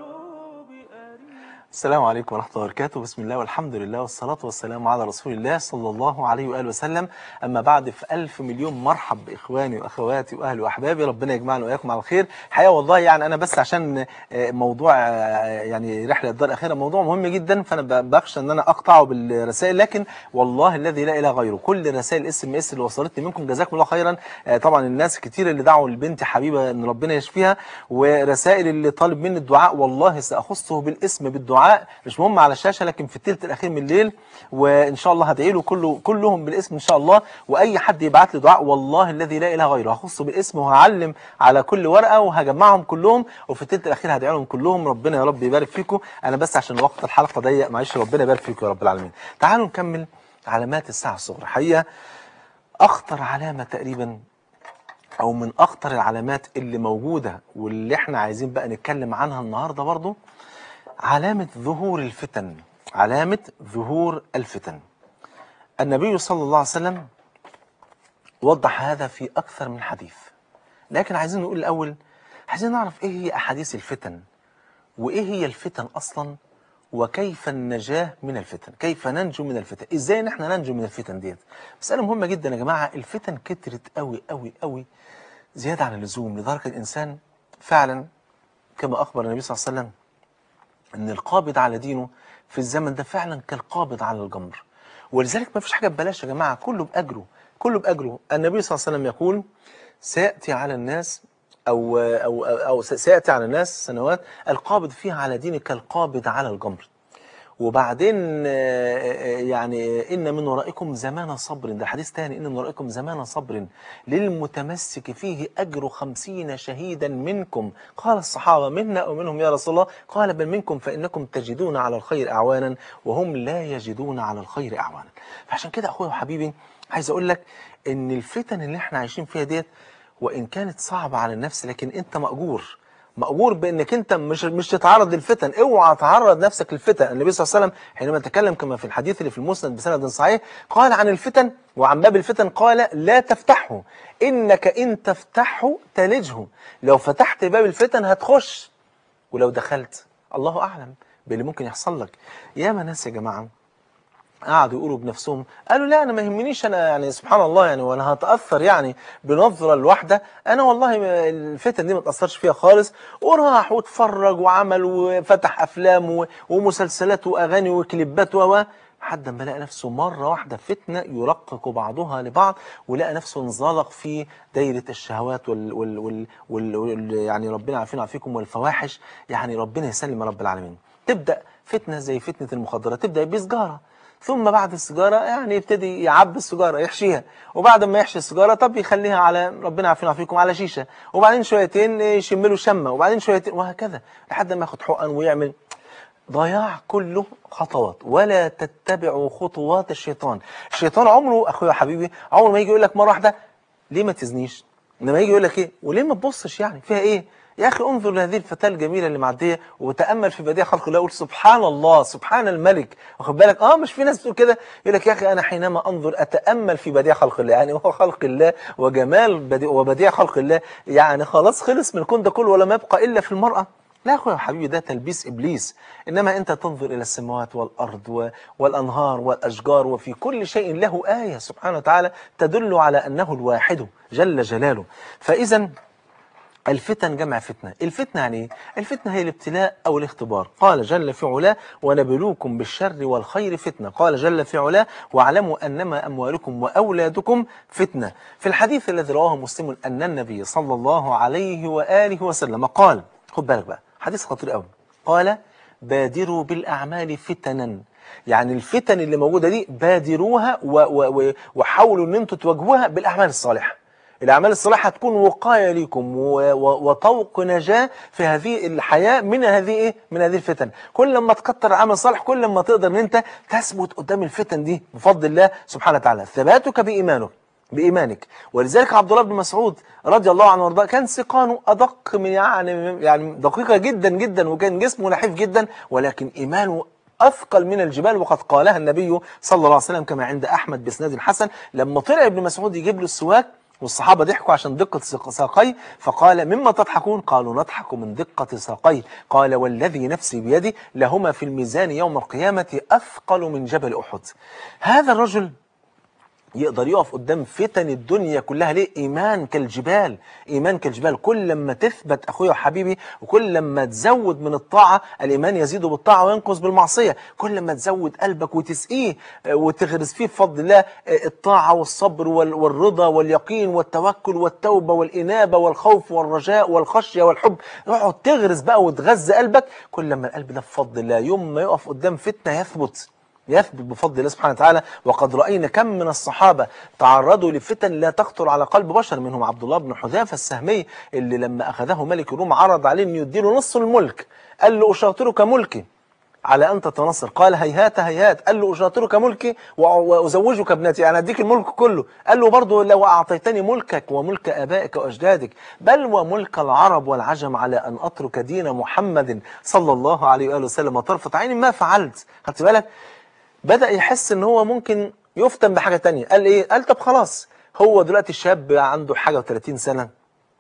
السلام عليكم ورحمة الله وبركاته بسم الله والحمد لله والصلاة والسلام على رسول الله صلى الله عليه وآله وسلم أما بعد في ألف مليون مرحب بإخواني وأخواتي وأهلي وأحبابي ربنا يجمعنا وإياكم على الخير الحقيقة والله يعني أنا بس عشان موضوع يعني رحلة الدار الأخيرة موضوع مهم جدا فأنا بخشى أن أنا أقطعه بالرسائل لكن والله الذي لا إله غيره كل رسائل اس ام اس اللي وصلتني منكم جزاكم الله خيرا طبعا الناس كتير اللي دعوا لبنتي حبيبة أن ربنا يشفيها ورسائل اللي طالب مني الدعاء والله سأخصه بالاسم بالدعاء مش مهم على الشاشه لكن في الثلث الاخير من الليل وان شاء الله هدعي له كله كلهم بالاسم ان شاء الله واي حد يبعت لي دعاء والله الذي لا اله غيره هخصه بالاسم وهعلم على كل ورقه وهجمعهم كلهم وفي الثلث الاخير هدعي لهم كلهم ربنا يا رب يبارك فيكم انا بس عشان وقت الحلقه ضيق معلش ربنا يبارك فيكم يا رب العالمين تعالوا نكمل علامات الساعه الصغرى حقيقه اخطر علامه تقريبا او من اخطر العلامات اللي موجوده واللي احنا عايزين بقى نتكلم عنها النهارده برضو علامة ظهور الفتن علامة ظهور الفتن النبي صلى الله عليه وسلم وضح هذا في أكثر من حديث لكن عايزين نقول الأول عايزين نعرف إيه هي أحاديث الفتن وإيه هي الفتن أصلا وكيف النجاة من الفتن كيف ننجو من الفتن ازاي نحن ننجو من الفتن ديت مسألة مهمة جدا يا جماعة الفتن كترت قوي قوي قوي زيادة عن اللزوم لدرجة الإنسان فعلا كما أخبر النبي صلى الله عليه وسلم ان القابض على دينه في الزمن ده فعلا كالقابض على الجمر ولذلك ما فيش حاجه ببلاش يا جماعه كله باجره كله باجره النبي صلى الله عليه وسلم يقول سياتي على الناس او او او, أو سياتي على الناس سنوات القابض فيها على دينه كالقابض على الجمر وبعدين آه، آه، يعني إن من ورائكم زمان صبر ده حديث تاني إن من ورائكم زمان صبر للمتمسك فيه أجر خمسين شهيدا منكم قال الصحابة منا أو منهم يا رسول الله قال بل منكم فإنكم تجدون على الخير أعوانا وهم لا يجدون على الخير أعوانا فعشان كده أخويا وحبيبي عايز أقول لك إن الفتن اللي احنا عايشين فيها ديت وإن كانت صعبة على النفس لكن أنت مأجور مأجور بانك انت مش مش تتعرض للفتن اوعى تعرض نفسك للفتن النبي صلى الله عليه وسلم حينما تكلم كما في الحديث اللي في المسند بسند صحيح قال عن الفتن وعن باب الفتن قال لا تفتحه انك ان تفتحه تلجه لو فتحت باب الفتن هتخش ولو دخلت الله اعلم باللي ممكن يحصل لك ياما ناس يا جماعه قعدوا يقولوا بنفسهم قالوا لا انا ما يهمنيش انا يعني سبحان الله يعني وانا هتاثر يعني بنظره الواحده انا والله ما- الفتن دي ما تاثرش فيها خالص وراح واتفرج وعمل وفتح افلام و- ومسلسلات واغاني وكليبات و لحد ما لقى نفسه مره واحده فتنه يرقق بعضها لبعض ولقى نفسه انزلق في دايره الشهوات وال, وال, وال, وال, وال يعني ربنا عافينا وعافيكم والفواحش يعني ربنا يسلم يا رب العالمين تبدا فتنه زي فتنه المخدرات تبدا بسجاره ثم بعد السيجاره يعني يبتدي يعبي السيجاره يحشيها وبعد ما يحشي السيجاره طب يخليها على ربنا يعافينا ويعافيكم على شيشه وبعدين شويتين يشم له شمه وبعدين شويتين وهكذا لحد ما ياخد حقن ويعمل ضياع كله خطوات ولا تتبعوا خطوات الشيطان الشيطان عمره اخويا حبيبي عمره ما يجي يقول لك مره واحده ليه ما تزنيش انما يجي يقول لك ايه وليه ما تبصش يعني فيها ايه يا اخي انظر لهذه الفتاه الجميله اللي معديه وتامل في بديع خلق الله وقول سبحان الله سبحان الملك واخد بالك اه مش في ناس بتقول كده يقول لك يا اخي انا حينما انظر اتامل في بديع خلق الله يعني هو خلق الله وجمال بديع وبديع خلق الله يعني خلاص خلص من الكون ده كله ولم يبقى الا في المراه لا يا اخويا حبيبي ده تلبيس ابليس انما انت تنظر الى السماوات والارض و- والانهار والاشجار وفي كل شيء له ايه سبحانه وتعالى تدل على انه الواحد جل جلاله فاذا الفتن جمع فتنة الفتنة يعني ايه؟ الفتنة هي الابتلاء أو الاختبار قال جل في علاه ونبلوكم بالشر والخير فتنة قال جل في علاه واعلموا أنما أموالكم وأولادكم فتنة في الحديث الذي رواه مسلم أن النبي صلى الله عليه وآله وسلم قال خد بالك بقى حديث خطير قوي قال بادروا بالأعمال فتنا يعني الفتن اللي موجودة دي بادروها و و و وحاولوا ان انتوا تواجهوها بالأعمال الصالحة الأعمال الصالحة هتكون وقاية لكم و- و- وطوق نجاة في هذه الحياة من هذه إيه؟ من هذه الفتن كل ما تكتر عمل صالح كل ما تقدر أن أنت تثبت قدام الفتن دي بفضل الله سبحانه وتعالى ثباتك بإيمانك بإيمانك ولذلك عبد الله بن مسعود رضي الله عنه وارضاه كان سقانه أدق من يعني يعني دقيقة جدا جدا وكان جسمه نحيف جدا ولكن إيمانه أثقل من الجبال وقد قالها النبي صلى الله عليه وسلم كما عند أحمد بإسناد حسن لما طلع ابن مسعود يجيب له السواك والصحابة ضحكوا عشان دقة ساق- ساقيه فقال مما تضحكون قالوا نضحك من دقة ساقيه قال والذي نفسي بيدي لهما في الميزان يوم القيامة أثقل من جبل أحد هذا الرجل يقدر يقف قدام فتن الدنيا كلها ليه ايمان كالجبال ايمان كالجبال كل لما تثبت اخويا وحبيبي وكل لما تزود من الطاعه الايمان يزيد بالطاعه وينقص بالمعصيه كل لما تزود قلبك وتسقيه آه، وتغرس فيه بفضل الله آه، الطاعه والصبر وال- والرضا واليقين والتوكل والتوبه والانابه والخوف والرجاء والخشيه والحب اقعد تغرس بقى وتغذى قلبك كل لما القلب ده بفضل الله يوم ما يقف قدام فتنه يثبت يثبت بفضل الله سبحانه وتعالى وقد رأينا كم من الصحابة تعرضوا لفتن لا تخطر على قلب بشر منهم عبد الله بن حذافة السهمي اللي لما أخذه ملك الروم عرض عليه أن يديله نصف الملك قال له أشاطرك ملكي على أن تتنصر قال هيهات هيهات قال له أشاطرك ملكي وأ- وأزوجك ابنتي أنا أديك الملك كله قال له برضه لو أعطيتني ملكك وملك آبائك وأجدادك بل وملك العرب والعجم على أن أترك دين محمد صلى الله عليه وآله وسلم طرفة عين ما فعلت خدت بالك بدأ يحس ان هو ممكن يفتن بحاجة تانية قال ايه قال طب خلاص هو دلوقتي الشاب عنده حاجة و30 سنة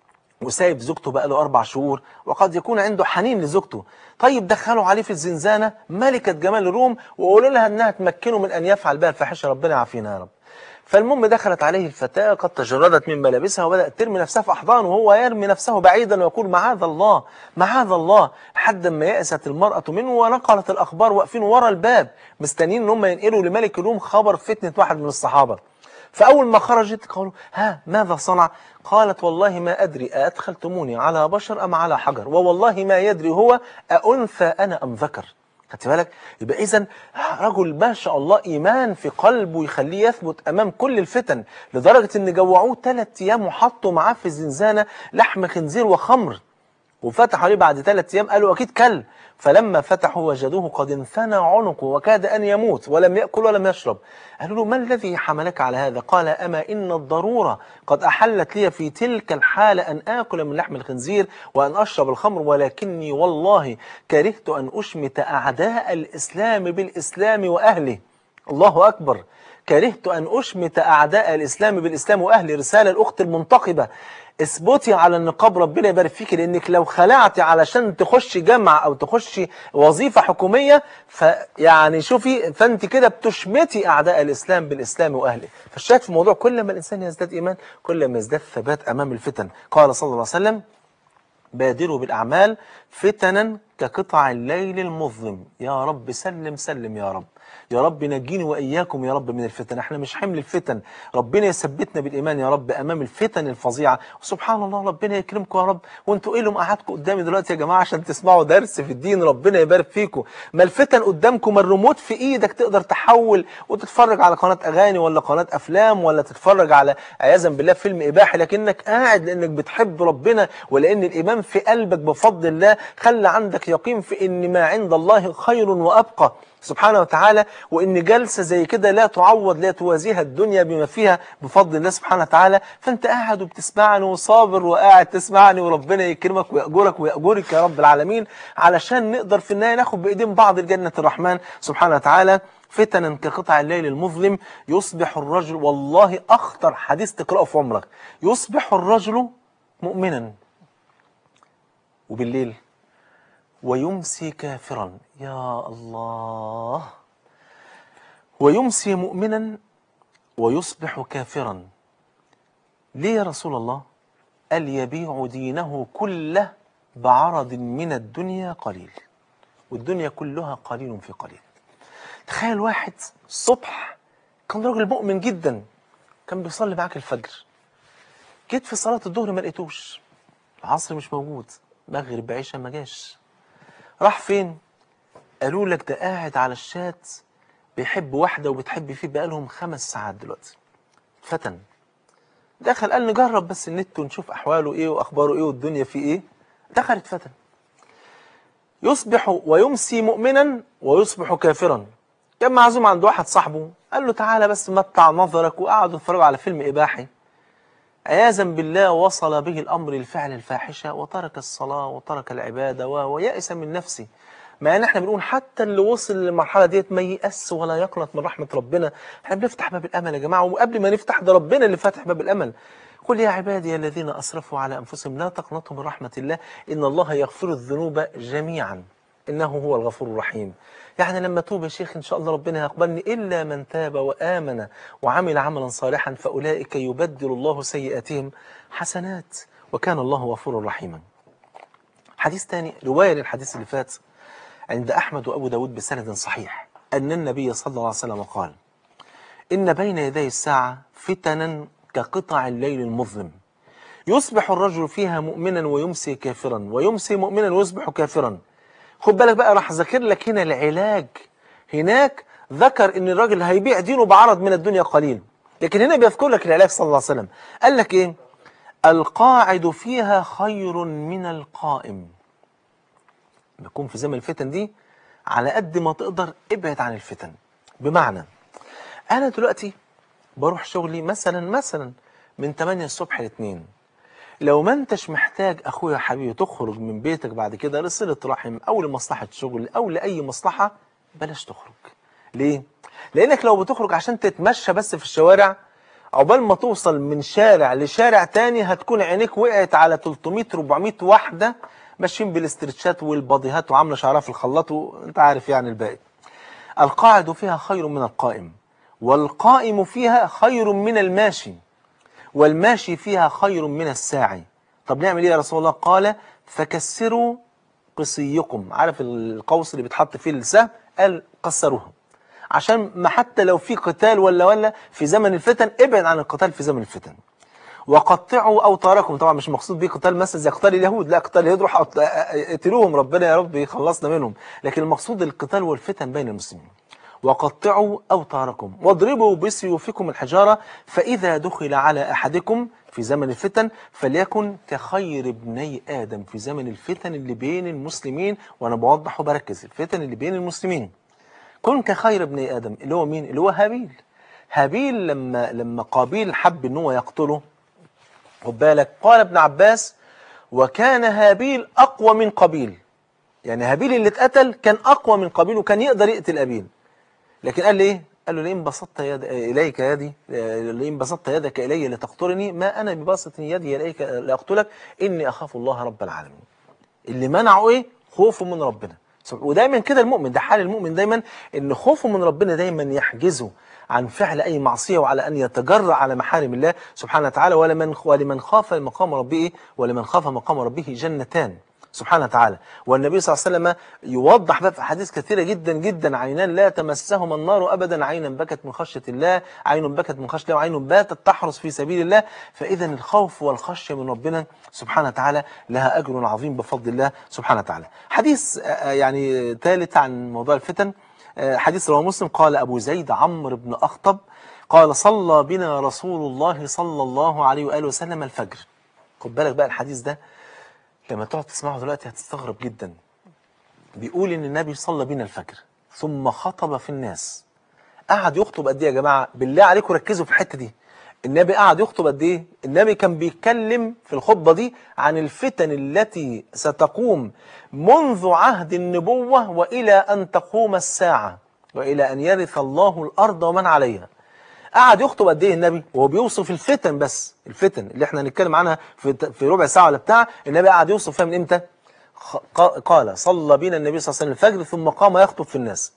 وسايب زوجته بقاله أربع شهور وقد يكون عنده حنين لزوجته طيب دخلوا عليه في الزنزانة ملكة جمال الروم وقولوا لها أنها تمكنه من أن يفعل بها الفاحشة ربنا يعافينا يا رب فالمهم دخلت عليه الفتاة قد تجردت من ملابسها وبدأت ترمي نفسها في أحضانه وهو يرمي نفسه بعيدا ويقول معاذ الله معاذ الله لحد ما يأست المرأة منه ونقلت الأخبار واقفين ورا الباب مستنيين ان هم ينقلوا لملك الروم خبر فتنة واحد من الصحابة فأول ما خرجت قالوا ها ماذا صنع قالت والله ما أدري أدخلتموني على بشر أم على حجر ووالله ما يدري هو أأنثى أنا أم ذكر خدت بالك يبقى اذا رجل ما شاء الله ايمان في قلبه يخليه يثبت امام كل الفتن لدرجه ان جوعوه ثلاث ايام وحطوا معاه في الزنزانه لحم خنزير وخمر وفتحوا عليه بعد ثلاث ايام قالوا اكيد كل فلما فتحوا وجدوه قد انثنى عنقه وكاد ان يموت ولم ياكل ولم يشرب قالوا له ما الذي حملك على هذا قال اما ان الضروره قد احلت لي في تلك الحاله ان اكل من لحم الخنزير وان اشرب الخمر ولكني والله كرهت ان اشمت اعداء الاسلام بالاسلام واهله الله اكبر كرهت أن أشمت أعداء الإسلام بالإسلام وأهل رسالة الأخت المنتقبة اثبتي على النقاب ربنا يبارك فيك لأنك لو خلعتي علشان تخشي جامعة أو تخشي وظيفة حكومية فيعني شوفي فأنت كده بتشمتي أعداء الإسلام بالإسلام وأهله فالشاهد في الموضوع كل ما الإنسان يزداد إيمان كل ما يزداد ثبات أمام الفتن قال صلى الله عليه وسلم بادروا بالأعمال فتنا كقطع الليل المظلم يا رب سلم سلم يا رب يا رب نجيني وإياكم يا رب من الفتن احنا مش حمل الفتن ربنا يثبتنا بالإيمان يا رب أمام الفتن الفظيعة وسبحان الله ربنا يكرمكم يا رب وانتوا ايه اللي مقعدكم قدامي دلوقتي يا جماعة عشان تسمعوا درس في الدين ربنا يبارك فيكم ما الفتن قدامكم الريموت في ايدك تقدر تحول وتتفرج على قناة أغاني ولا قناة أفلام ولا تتفرج على عياذا بالله فيلم إباحي لكنك قاعد لأنك بتحب ربنا ولأن الإيمان في قلبك بفضل الله خلى عندك يقين في ان ما عند الله خير وابقى سبحانه وتعالى وان جلسه زي كده لا تعوض لا توازيها الدنيا بما فيها بفضل الله سبحانه وتعالى فانت قاعد وبتسمعني وصابر وقاعد تسمعني وربنا يكرمك ويأجرك ويأجرك يا رب العالمين علشان نقدر في النهايه ناخد بايدين بعض لجنه الرحمن سبحانه وتعالى فتنا كقطع الليل المظلم يصبح الرجل والله اخطر حديث تقراه في عمرك يصبح الرجل مؤمنا وبالليل ويمسي كافرا يا الله ويمسي مؤمنا ويصبح كافرا ليه يا رسول الله قال يبيع دينه كله بعرض من الدنيا قليل والدنيا كلها قليل في قليل تخيل واحد الصبح كان راجل مؤمن جدا كان بيصلي معاك الفجر جيت في صلاة الظهر ما لقيتوش العصر مش موجود مغرب عشاء ما جاش راح فين قالوا لك ده قاعد على الشات بيحب واحدة وبتحب فيه بقالهم خمس ساعات دلوقتي فتن دخل قال نجرب بس النت ونشوف أحواله إيه وأخباره إيه والدنيا فيه إيه دخلت فتن يصبح ويمسي مؤمنا ويصبح كافرا كان معزوم عند واحد صاحبه قال له تعالى بس متع نظرك وقعدوا يتفرجوا على فيلم إباحي عياذا بالله وصل به الأمر لفعل الفاحشة وترك الصلاة وترك العبادة و- ويأس من نفسه مع ان احنا بنقول حتى اللي وصل للمرحلة ديت ما ييأس ولا يقنط من رحمة ربنا احنا بنفتح باب الأمل يا جماعة وقبل ما نفتح ده ربنا اللي فاتح باب الأمل قل يا عبادي الذين أسرفوا على أنفسهم لا تقنطوا من رحمة الله إن الله يغفر الذنوب جميعا إنه هو الغفور الرحيم يعني لما توب يا شيخ إن شاء الله ربنا يقبلني إلا من تاب وآمن وعمل عملا صالحا فأولئك يبدل الله سيئاتهم حسنات وكان الله غفورا رحيما حديث تاني رواية للحديث اللي فات عند أحمد وأبو داود بسند صحيح أن النبي صلى الله عليه وسلم قال إن بين يدي الساعة فتنا كقطع الليل المظلم يصبح الرجل فيها مؤمنا ويمسي كافرا ويمسي مؤمنا ويصبح كافرا خد بالك بقى راح ذاكر لك هنا العلاج هناك ذكر ان الراجل هيبيع دينه بعرض من الدنيا قليل لكن هنا بيذكر لك العلاج صلى الله عليه وسلم قال لك ايه القاعد فيها خير من القائم بيكون في زمن الفتن دي على قد ما تقدر ابعد عن الفتن بمعنى انا دلوقتي بروح شغلي مثلا مثلا من 8 الصبح ل 2 لو ما انتش محتاج اخويا حبيبي تخرج من بيتك بعد كده لصلة رحم او لمصلحة شغل او لاي مصلحة بلاش تخرج ليه؟ لانك لو بتخرج عشان تتمشى بس في الشوارع عقبال ما توصل من شارع لشارع تاني هتكون عينيك وقعت على 300 400 واحده ماشيين بالاسترتشات والباديهات وعامله شعرها في الخلاط وانت عارف يعني الباقي القاعد فيها خير من القائم والقائم فيها خير من الماشي والماشي فيها خير من الساعي طب نعمل ايه يا رسول الله قال فكسروا قصيكم عارف القوس اللي بيتحط فيه السهم قال كسروها عشان ما حتى لو في قتال ولا ولا في زمن الفتن ابعد عن القتال في زمن الفتن وقطعوا اوتاركم طبعا مش مقصود بيه قتال مثلا زي قتال اليهود لا قتال اليهود روح أط- اقتلوهم ربنا يا رب يخلصنا منهم لكن المقصود القتال والفتن بين المسلمين وقطعوا أوتاركم واضربوا بسيوفكم الحجارة فإذا دخل على أحدكم في زمن الفتن فليكن كخير ابني آدم في زمن الفتن اللي بين المسلمين وأنا بوضح وبركز الفتن اللي بين المسلمين كن كخير ابني آدم اللي هو مين؟ اللي هو هابيل هابيل لما لما قابيل حب ان هو يقتله خد بالك قال ابن عباس وكان هابيل أقوى من قابيل يعني هابيل اللي اتقتل كان أقوى من قابيل وكان يقدر يقتل أبيل لكن قال لي ايه قال له لئن بسطت يد اليك يدي لئن بسطت يدك الي لتقتلني ما انا بباسط يدي اليك لاقتلك اني اخاف الله رب العالمين اللي منعه ايه خوفه من ربنا سب- ودايما كده المؤمن ده حال المؤمن دايما ان خوفه من ربنا دايما يحجزه عن فعل اي معصيه وعلى ان يتجرأ على محارم الله سبحانه وتعالى ولمن ولمن خاف مقام ربه إيه؟ ولمن خاف مقام ربه جنتان سبحانه وتعالى والنبي صلى الله عليه وسلم يوضح بقى في احاديث كثيره جدا جدا عينان لا تمسهما النار ابدا عينا بكت من خشيه الله عين بكت من خشيه الله وعين باتت تحرس في سبيل الله فاذا الخوف والخشيه من ربنا سبحانه وتعالى لها اجر عظيم بفضل الله سبحانه وتعالى حديث آه، يعني ثالث عن موضوع الفتن آه، حديث رواه مسلم قال ابو زيد عمرو بن اخطب قال صلى بنا رسول الله صلى الله عليه واله وسلم الفجر خد بالك بقى الحديث ده لما تقعد تسمعه دلوقتي هتستغرب جدا بيقول ان النبي صلى بينا الفجر ثم خطب في الناس قعد يخطب قد ايه يا جماعه بالله عليكم ركزوا في الحته دي النبي قعد يخطب قد ايه النبي كان بيتكلم في الخطبه دي عن الفتن التي ستقوم منذ عهد النبوه والى ان تقوم الساعه والى ان يرث الله الارض ومن عليها قعد يخطب قد ايه النبي وهو بيوصف الفتن بس الفتن اللي احنا هنتكلم عنها في في ربع ساعه ولا بتاع النبي قعد يوصف فيها من امتى خ- قا- قال صلى بنا النبي صلى الله عليه وسلم الفجر ثم قام يخطب في الناس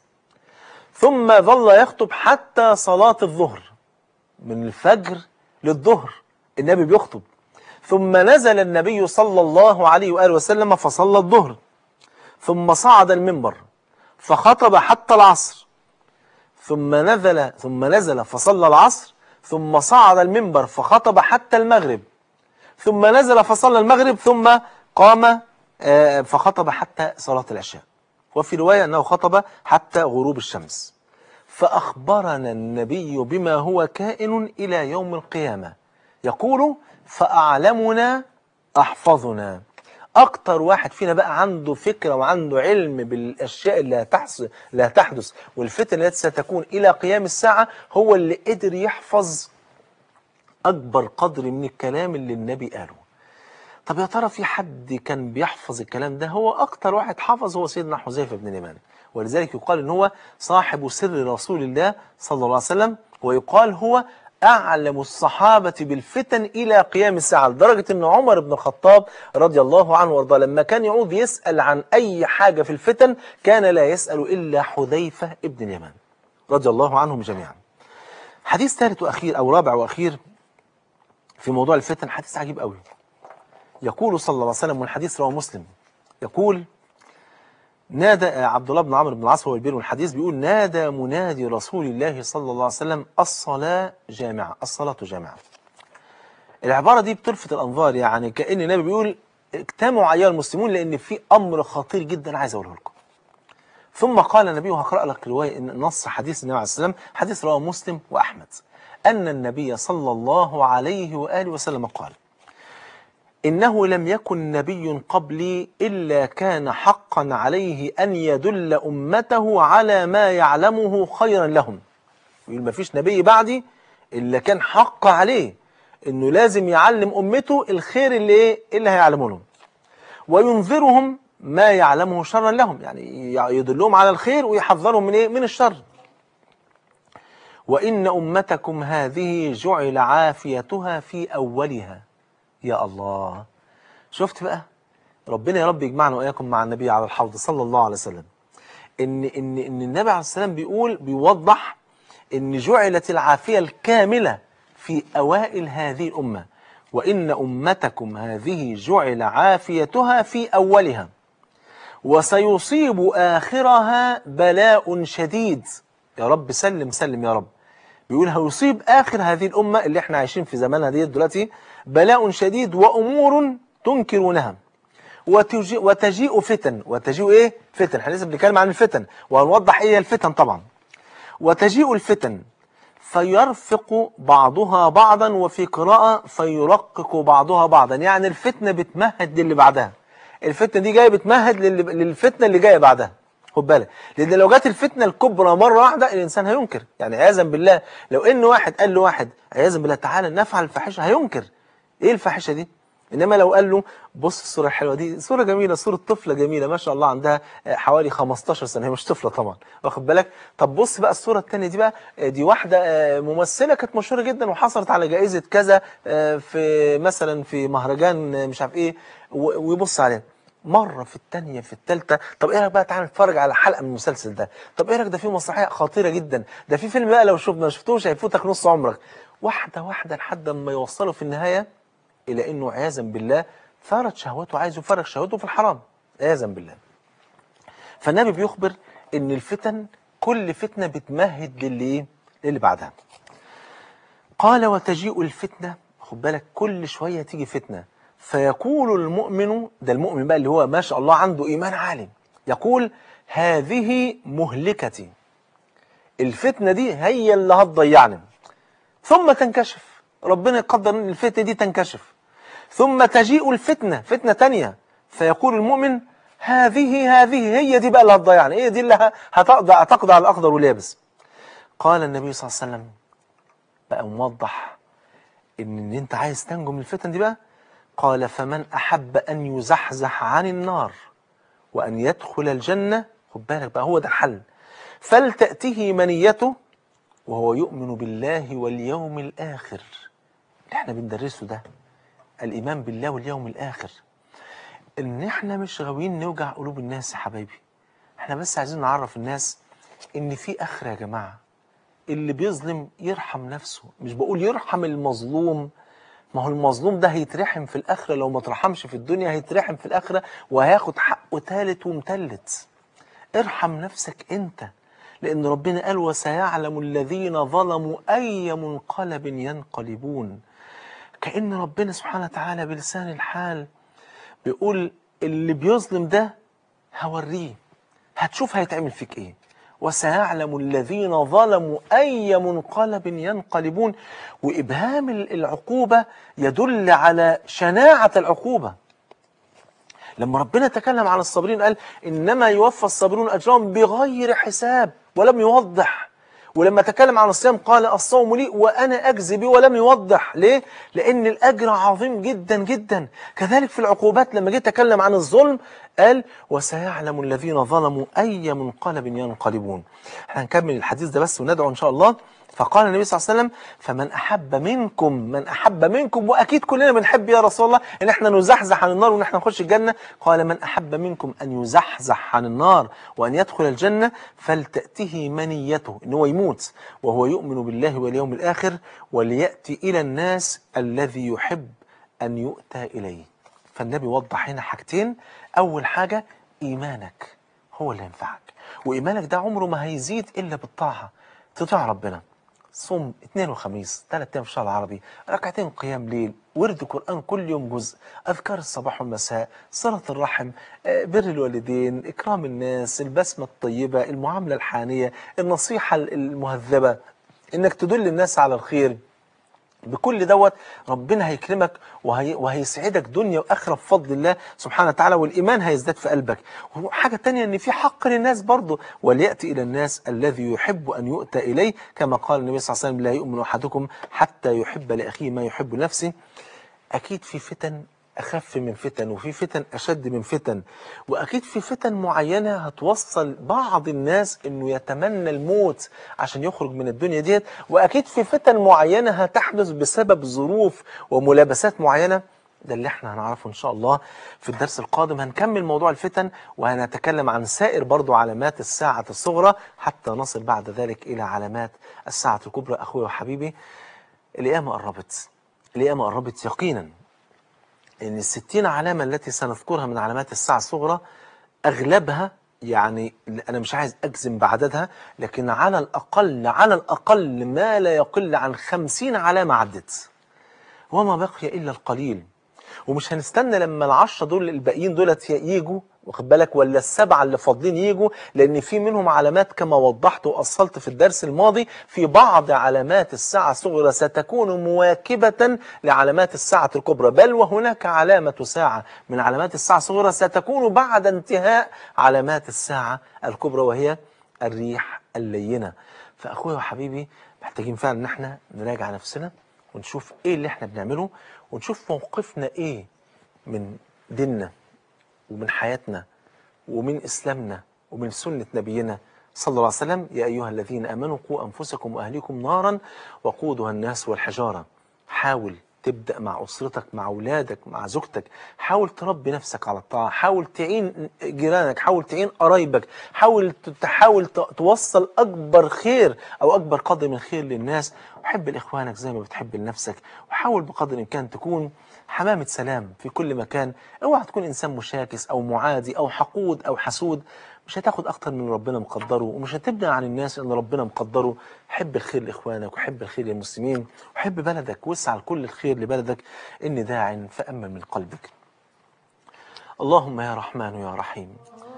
ثم ظل يخطب حتى صلاة الظهر من الفجر للظهر النبي بيخطب ثم نزل النبي صلى الله عليه وآله وسلم فصلى الظهر ثم صعد المنبر فخطب حتى العصر ثم نزل ثم نزل فصلى العصر ثم صعد المنبر فخطب حتى المغرب ثم نزل فصلى المغرب ثم قام آه، فخطب حتى صلاة العشاء وفي رواية أنه خطب حتى غروب الشمس فأخبرنا النبي بما هو كائن إلى يوم القيامة يقول فأعلمنا أحفظنا أكتر واحد فينا بقى عنده فكرة وعنده علم بالأشياء اللي هتحصل اللي هتحدث والفتن التي ستكون إلى قيام الساعة هو اللي قدر يحفظ أكبر قدر من الكلام اللي النبي قاله طب يا ترى في حد كان بيحفظ الكلام ده هو أكتر واحد حفظ هو سيدنا حذيفة بن اليمان ولذلك يقال إن هو صاحب سر رسول الله صلى الله عليه وسلم ويقال هو أعلم الصحابة بالفتن إلى قيام الساعة لدرجة أن عمر بن الخطاب رضي الله عنه وارضاه لما كان يعود يسأل عن أي حاجة في الفتن كان لا يسأل إلا حذيفة ابن اليمان رضي الله عنهم جميعا حديث ثالث وأخير أو رابع وأخير في موضوع الفتن حديث عجيب قوي يقول صلى الله عليه وسلم والحديث رواه مسلم يقول نادى عبد الله بن عمرو بن العاص هو البير والحديث بيقول نادى منادي رسول الله صلى الله عليه وسلم الصلاة جامعة الصلاة جامعة العبارة دي بتلفت الأنظار يعني كأن النبي بيقول اجتمعوا أيها المسلمون لأن في أمر خطير جدا عايز أقوله لكم ثم قال النبي وهقرأ لك رواية إن نص حديث النبي عليه السلام حديث رواه مسلم وأحمد أن النبي صلى الله عليه وآله وسلم قال إنه لم يكن نبي قبلي إلا كان حقا عليه أن يدل أمته على ما يعلمه خيرا لهم يقول ما فيش نبي بعدي إلا كان حق عليه إنه لازم يعلم أمته الخير اللي إيه اللي هيعلمه لهم وينذرهم ما يعلمه شرا لهم يعني يدلهم على الخير ويحذرهم من إيه من الشر وإن أمتكم هذه جعل عافيتها في أولها يا الله شفت بقى ربنا يا رب يجمعنا وإياكم مع النبي على الحوض صلى الله عليه وسلم إن إن إن النبي عليه السلام بيقول بيوضح إن جعلت العافية الكاملة في أوائل هذه الأمة وإن أمتكم هذه جعل عافيتها في أولها وسيصيب آخرها بلاء شديد يا رب سلم سلم يا رب بيقول هيصيب آخر هذه الأمة اللي احنا عايشين في زمانها دي دلوقتي بلاء شديد وأمور تنكرونها وتجيء, وتجيء فتن وتجيء ايه فتن احنا لسه بنتكلم عن الفتن وهنوضح ايه هي الفتن طبعا وتجيء الفتن فيرفق بعضها بعضا وفي قراءة فيرقق بعضها بعضا يعني الفتنة بتمهد للي بعدها الفتنة دي جاية بتمهد للي- للفتنة اللي جاية بعدها خد بالك لان لو جت الفتنه الكبرى مره واحده الانسان هينكر يعني عياذا بالله لو ان واحد قال لواحد عياذا بالله تعالى نفعل الفاحشه هينكر ايه الفاحشه دي انما لو قال له بص الصوره الحلوه دي صوره جميله صوره طفله جميله ما شاء الله عندها آه، حوالي 15 سنه هي مش طفله طبعا واخد بالك طب بص بقى الصوره الثانيه دي بقى آه، دي واحده آه، ممثله كانت مشهوره جدا وحصلت على جائزه كذا آه، في مثلا في مهرجان آه، مش عارف ايه و- ويبص عليها مرة في التانية في التالتة طب ايه رايك بقى تعالى نتفرج على حلقة من المسلسل ده طب ايه رايك ده في مسرحية خطيرة جدا ده في فيلم بقى لو شوف ما شفتوش هيفوتك نص عمرك واحدة واحدة لحد ما يوصلوا في النهاية إلى إنه عياذا بالله ثارت شهوته عايز يفرغ شهوته في الحرام عياذا بالله فالنبي بيخبر إن الفتن كل فتنة بتمهد للي إيه؟ للي بعدها قال وتجيء الفتنة خد بالك كل شوية تيجي فتنة فيقول المؤمن ده المؤمن بقى اللي هو ما شاء الله عنده إيمان عالي يقول هذه مهلكتي الفتنة دي هي اللي هتضيعني ثم تنكشف ربنا يقدر ان الفتنة دي تنكشف ثم تجيء الفتنة فتنة تانية فيقول المؤمن هذه هذه هي دي بقى اللي هتضيعني هي دي اللي ه- هتقضى هتقضى على الأخضر واليابس قال النبي صلى الله عليه وسلم بقى موضح ان ان انت عايز تنجو من الفتن دي بقى قال فمن احب ان يزحزح عن النار وان يدخل الجنه خد بالك بقى هو ده الحل فلتاته منيته وهو يؤمن بالله واليوم الاخر اللي احنا بندرسه ده الايمان بالله واليوم الاخر ان احنا مش غاويين نوجع قلوب الناس يا حبايبي احنا بس عايزين نعرف الناس ان في اخره يا جماعه اللي بيظلم يرحم نفسه مش بقول يرحم المظلوم ما هو المظلوم ده هيترحم في الآخرة لو ما اترحمش في الدنيا هيترحم في الآخرة وهياخد حقه تالت ومتلت ارحم نفسك انت لأن ربنا قال وسيعلم الذين ظلموا أي منقلب ينقلبون كأن ربنا سبحانه وتعالى بلسان الحال بيقول اللي بيظلم ده هوريه هتشوف هيتعمل فيك ايه وسيعلم الذين ظلموا أي منقلب ينقلبون وإبهام العقوبة يدل على شناعة العقوبة لما ربنا تكلم عن الصابرين قال إنما يوفى الصابرون أجرهم بغير حساب ولم يوضح ولما تكلم عن الصيام قال الصوم لي وأنا أجزي به ولم يوضح ليه؟ لأن الأجر عظيم جدا جدا كذلك في العقوبات لما جيت أتكلم عن الظلم قال وسيعلم الذين ظلموا أي منقلب ينقلبون احنا هنكمل الحديث ده بس وندعو إن شاء الله فقال النبي صلى الله عليه وسلم فمن أحب منكم من أحب منكم وأكيد كلنا بنحب يا رسول الله إن احنا نزحزح عن النار وإن احنا نخش الجنة قال من أحب منكم أن يزحزح عن النار وأن يدخل الجنة فلتأته منيته إن هو يموت وهو يؤمن بالله واليوم الآخر وليأتي إلى الناس الذي يحب أن يؤتى إليه فالنبي وضح هنا حاجتين أول حاجة إيمانك هو اللي ينفعك وإيمانك ده عمره ما هيزيد إلا بالطاعة تطيع ربنا صوم اثنين وخميس ثلاث ايام في الشهر العربي ركعتين قيام ليل ورد قران كل يوم جزء اذكار الصباح والمساء صله الرحم آه، بر الوالدين اكرام الناس البسمه الطيبه المعامله الحانيه النصيحه المهذبه انك تدل الناس على الخير بكل دوت ربنا هيكرمك وهي وهيسعدك دنيا واخره بفضل الله سبحانه وتعالى والايمان هيزداد في قلبك وحاجه تانية ان في حق للناس برضه ولياتي الى الناس الذي يحب ان يؤتى اليه كما قال النبي صلى الله عليه وسلم لا يؤمن احدكم حتى يحب لاخيه ما يحب لنفسه اكيد في فتن أخف من فتن وفي فتن أشد من فتن وأكيد في فتن معينة هتوصل بعض الناس إنه يتمنى الموت عشان يخرج من الدنيا ديت وأكيد في فتن معينة هتحدث بسبب ظروف وملابسات معينة ده اللي احنا هنعرفه ان شاء الله في الدرس القادم هنكمل موضوع الفتن وهنتكلم عن سائر برضو علامات الساعة الصغرى حتى نصل بعد ذلك إلى علامات الساعة الكبرى أخوي وحبيبي القيامة قربت القيامة قربت يقينا ان الستين علامة التي سنذكرها من علامات الساعة الصغرى اغلبها يعني انا مش عايز اجزم بعددها لكن على الاقل على الاقل ما لا يقل عن خمسين علامة عدت وما بقي الا القليل ومش هنستنى لما العشرة دول الباقيين دولت يجوا واخد بالك ولا السبعة اللي فاضلين يجوا لأن في منهم علامات كما وضحت وأصلت في الدرس الماضي في بعض علامات الساعة الصغرى ستكون مواكبة لعلامات الساعة الكبرى بل وهناك علامة ساعة من علامات الساعة الصغرى ستكون بعد انتهاء علامات الساعة الكبرى وهي الريح اللينة فأخويا وحبيبي محتاجين فعلا ان احنا نراجع نفسنا ونشوف ايه اللي احنا بنعمله ونشوف موقفنا ايه من ديننا ومن حياتنا ومن إسلامنا ومن سنة نبينا صلى الله عليه وسلم يا أيها الذين آمنوا قوا أنفسكم وأهليكم نارا وقودها الناس والحجارة حاول تبدأ مع أسرتك مع أولادك مع زوجتك حاول تربي نفسك على الطاعة حاول تعين جيرانك حاول تعين قرايبك حاول تحاول توصل أكبر خير أو أكبر قدر من خير للناس وحب لإخوانك زي ما بتحب لنفسك وحاول بقدر الإمكان تكون حمامة سلام في كل مكان اوعى تكون إنسان مشاكس أو معادي أو حقود أو حسود مش هتاخد أكتر من ربنا مقدره ومش هتبني عن الناس إن ربنا مقدره حب الخير لإخوانك وحب الخير للمسلمين وحب بلدك واسعى لكل الخير لبلدك إني داع فأمن من قلبك اللهم يا رحمن يا رحيم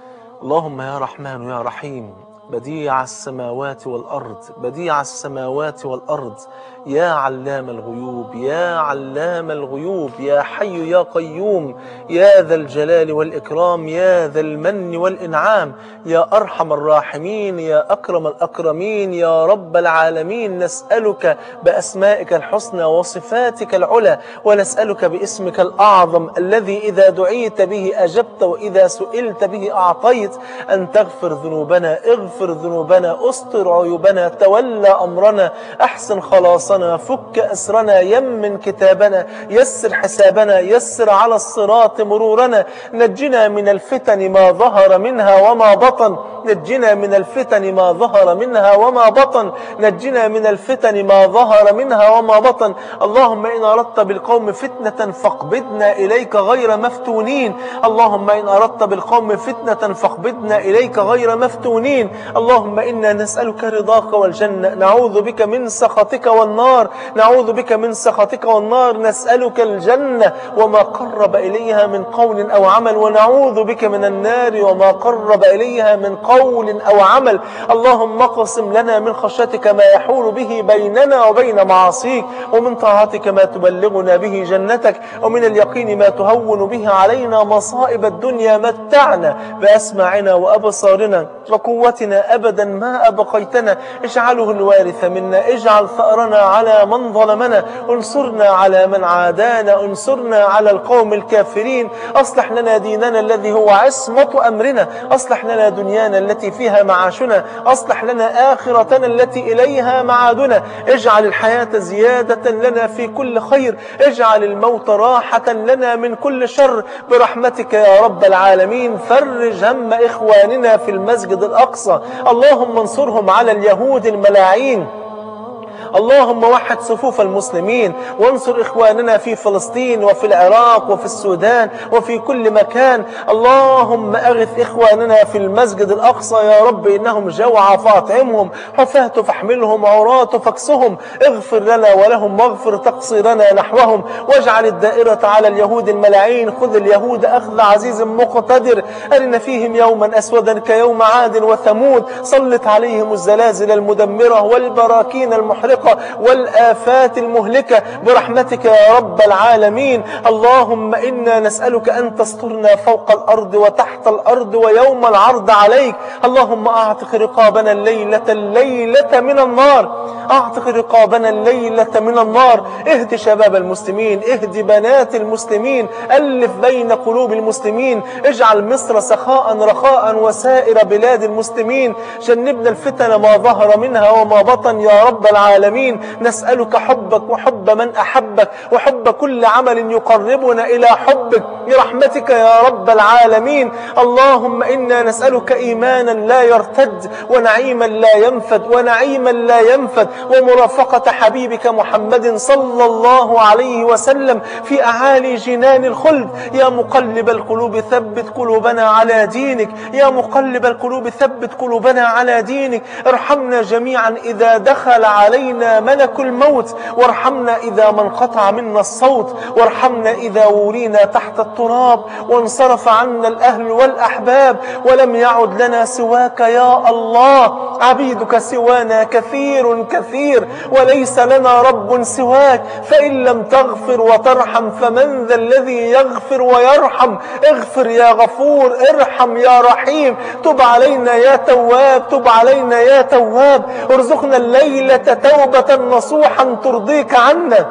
اللهم يا رحمن يا رحيم بديع السماوات والأرض بديع السماوات والأرض يا علام الغيوب يا علام الغيوب يا حي يا قيوم يا ذا الجلال والإكرام يا ذا المن والإنعام يا أرحم الراحمين يا أكرم الأكرمين يا رب العالمين نسألك بأسمائك الحسنى وصفاتك العلى ونسألك باسمك الأعظم الذي إذا دعيت به أجبت وإذا سئلت به أعطيت أن تغفر ذنوبنا اغفر ذنوبنا استر عيوبنا تولى أمرنا أحسن خلاصنا فك أسرنا يمن كتابنا يسر حسابنا يسر على الصراط مرورنا نجنا من الفتن ما ظهر منها وما بطن نجنا من الفتن ما ظهر منها وما بطن نجنا من الفتن ما ظهر منها وما بطن اللهم إن أردت بالقوم فتنة فاقبضنا إليك غير مفتونين اللهم إن أردت بالقوم فتنة فاقبضنا إليك غير مفتونين اللهم إنا نسألك رضاك والجنة نعوذ بك من سخطك والنار نعوذ بك من سخطك والنار نسألك الجنة وما قرب إليها من قول أو عمل ونعوذ بك من النار وما قرب إليها من قول أو عمل اللهم اقسم لنا من خشيتك ما يحول به بيننا وبين معاصيك ومن طاعتك ما تبلغنا به جنتك ومن اليقين ما تهون به علينا مصائب الدنيا متعنا بأسماعنا وأبصارنا وقوتنا أبدا ما أبقيتنا اجعله الوارث منا اجعل ثأرنا على من ظلمنا انصرنا على من عادانا انصرنا على القوم الكافرين أصلح لنا ديننا الذي هو عصمة أمرنا أصلح لنا دنيانا التي فيها معاشنا أصلح لنا آخرتنا التي إليها معادنا اجعل الحياة زيادة لنا في كل خير اجعل الموت راحة لنا من كل شر برحمتك يا رب العالمين فرج هم إخواننا في المسجد الأقصى اللهم انصرهم على اليهود الملاعين اللهم وحد صفوف المسلمين وانصر إخواننا في فلسطين وفي العراق وفي السودان وفي كل مكان اللهم أغث إخواننا في المسجد الأقصى يا رب إنهم جوعى فاطعمهم حفاة فاحملهم عراة فاكسهم اغفر لنا ولهم واغفر تقصيرنا نحوهم واجعل الدائرة على اليهود الملاعين خذ اليهود أخذ عزيز مقتدر أرنا فيهم يوما أسودا كيوم عاد وثمود سلط عليهم الزلازل المدمرة والبراكين المحرقة الهالقة والآفات المهلكة برحمتك يا رب العالمين اللهم إنا نسألك أن تسترنا فوق الأرض وتحت الأرض ويوم العرض عليك اللهم أعتق رقابنا الليلة الليلة من النار أعتق رقابنا الليلة من النار اهد شباب المسلمين اهد بنات المسلمين ألف بين قلوب المسلمين اجعل مصر سخاء رخاء وسائر بلاد المسلمين جنبنا الفتن ما ظهر منها وما بطن يا رب العالمين نسألك حبك وحب من أحبك وحب كل عمل يقربنا إلى حبك برحمتك يا رب العالمين اللهم إنا نسألك إيمانا لا يرتد ونعيما لا ينفد ونعيما لا ينفد ومرافقة حبيبك محمد صلى الله عليه وسلم في أعالي جنان الخلد يا مقلب القلوب ثبت قلوبنا على دينك يا مقلب القلوب ثبت قلوبنا على دينك ارحمنا جميعا إذا دخل علينا ملك الموت وارحمنا إذا ما انقطع منا الصوت وارحمنا إذا ورينا تحت التراب وانصرف عنا الأهل والأحباب ولم يعد لنا سواك يا الله عبيدك سوانا كثير كثير وليس لنا رب سواك فإن لم تغفر وترحم فمن ذا الذي يغفر ويرحم اغفر يا غفور ارحم يا رحيم تب علينا يا تواب تب علينا يا تواب ارزقنا الليلة توبة نصوحا ترضيك عنا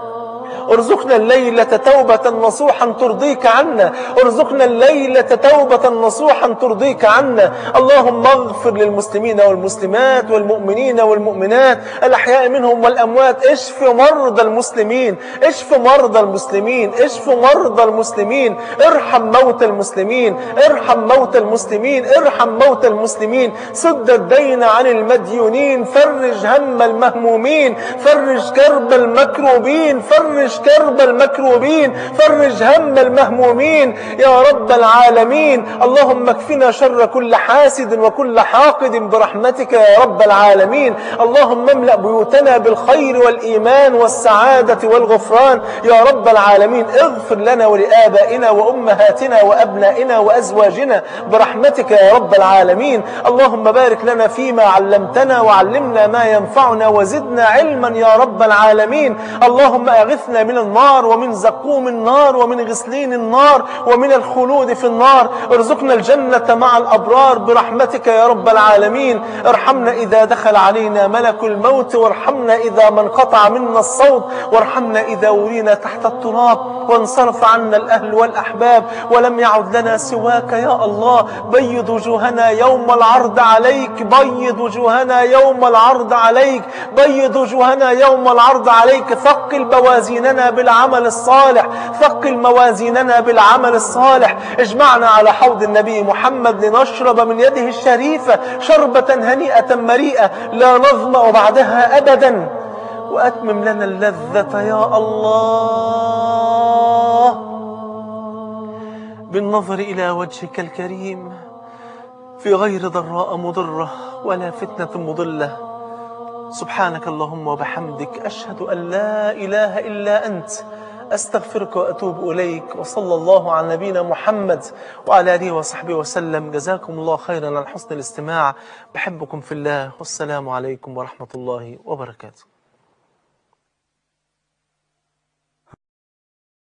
ارزقنا الليلة توبة نصوحا ترضيك عنا ارزقنا الليلة توبة نصوحا ترضيك عنا اللهم اغفر للمسلمين والمسلمات والمؤمنين والمؤمنات الأحياء منهم والأموات اشف مرضى المسلمين اشف مرضى المسلمين اشف مرضى المسلمين ارحم موتى المسلمين ارحم موتى المسلمين ارحم موتى المسلمين سد الدين عن المديونين فرج هم المهمومين فرج كرب المكروبين فرج كرب المكروبين فرج هم المهمومين يا رب العالمين اللهم اكفنا شر كل حاسد وكل حاقد برحمتك يا رب العالمين اللهم املأ بيوتنا بالخير والإيمان والسعادة والغفران يا رب العالمين اغفر لنا ولآبائنا وأمهاتنا وأبنائنا وأزواجنا برحمتك يا رب العالمين اللهم بارك لنا فيما علمتنا وعلمنا ما ينفعنا وزدنا علما يا رب العالمين اللهم أغثنا من النار ومن زقوم النار ومن غسلين النار ومن الخلود في النار ارزقنا الجنة مع الأبرار برحمتك يا رب العالمين ارحمنا إذا دخل علينا ملك الموت وارحمنا إذا ما انقطع منا الصوت وارحمنا إذا ورينا تحت التراب وانصرف عنا الأهل والأحباب ولم يعد لنا سواك يا الله بيض وجوهنا يوم العرض عليك بيض وجوهنا يوم العرض عليك بيض وجوهنا يوم العرض عليك ثقل بوازيننا بالعمل الصالح ثقل موازيننا بالعمل الصالح اجمعنا على حوض النبي محمد لنشرب من يده الشريفة شربة هنيئة مريئة لا نظمأ بعدها أبدا وأتمم لنا اللذة يا الله بالنظر إلى وجهك الكريم في غير ضراء مضرة ولا فتنة مضلة سبحانك اللهم وبحمدك أشهد أن لا إله إلا أنت أستغفرك وأتوب إليك وصلى الله على نبينا محمد وعلى آله وصحبه وسلم جزاكم الله خيرا على حسن الاستماع بحبكم في الله والسلام عليكم ورحمة الله وبركاته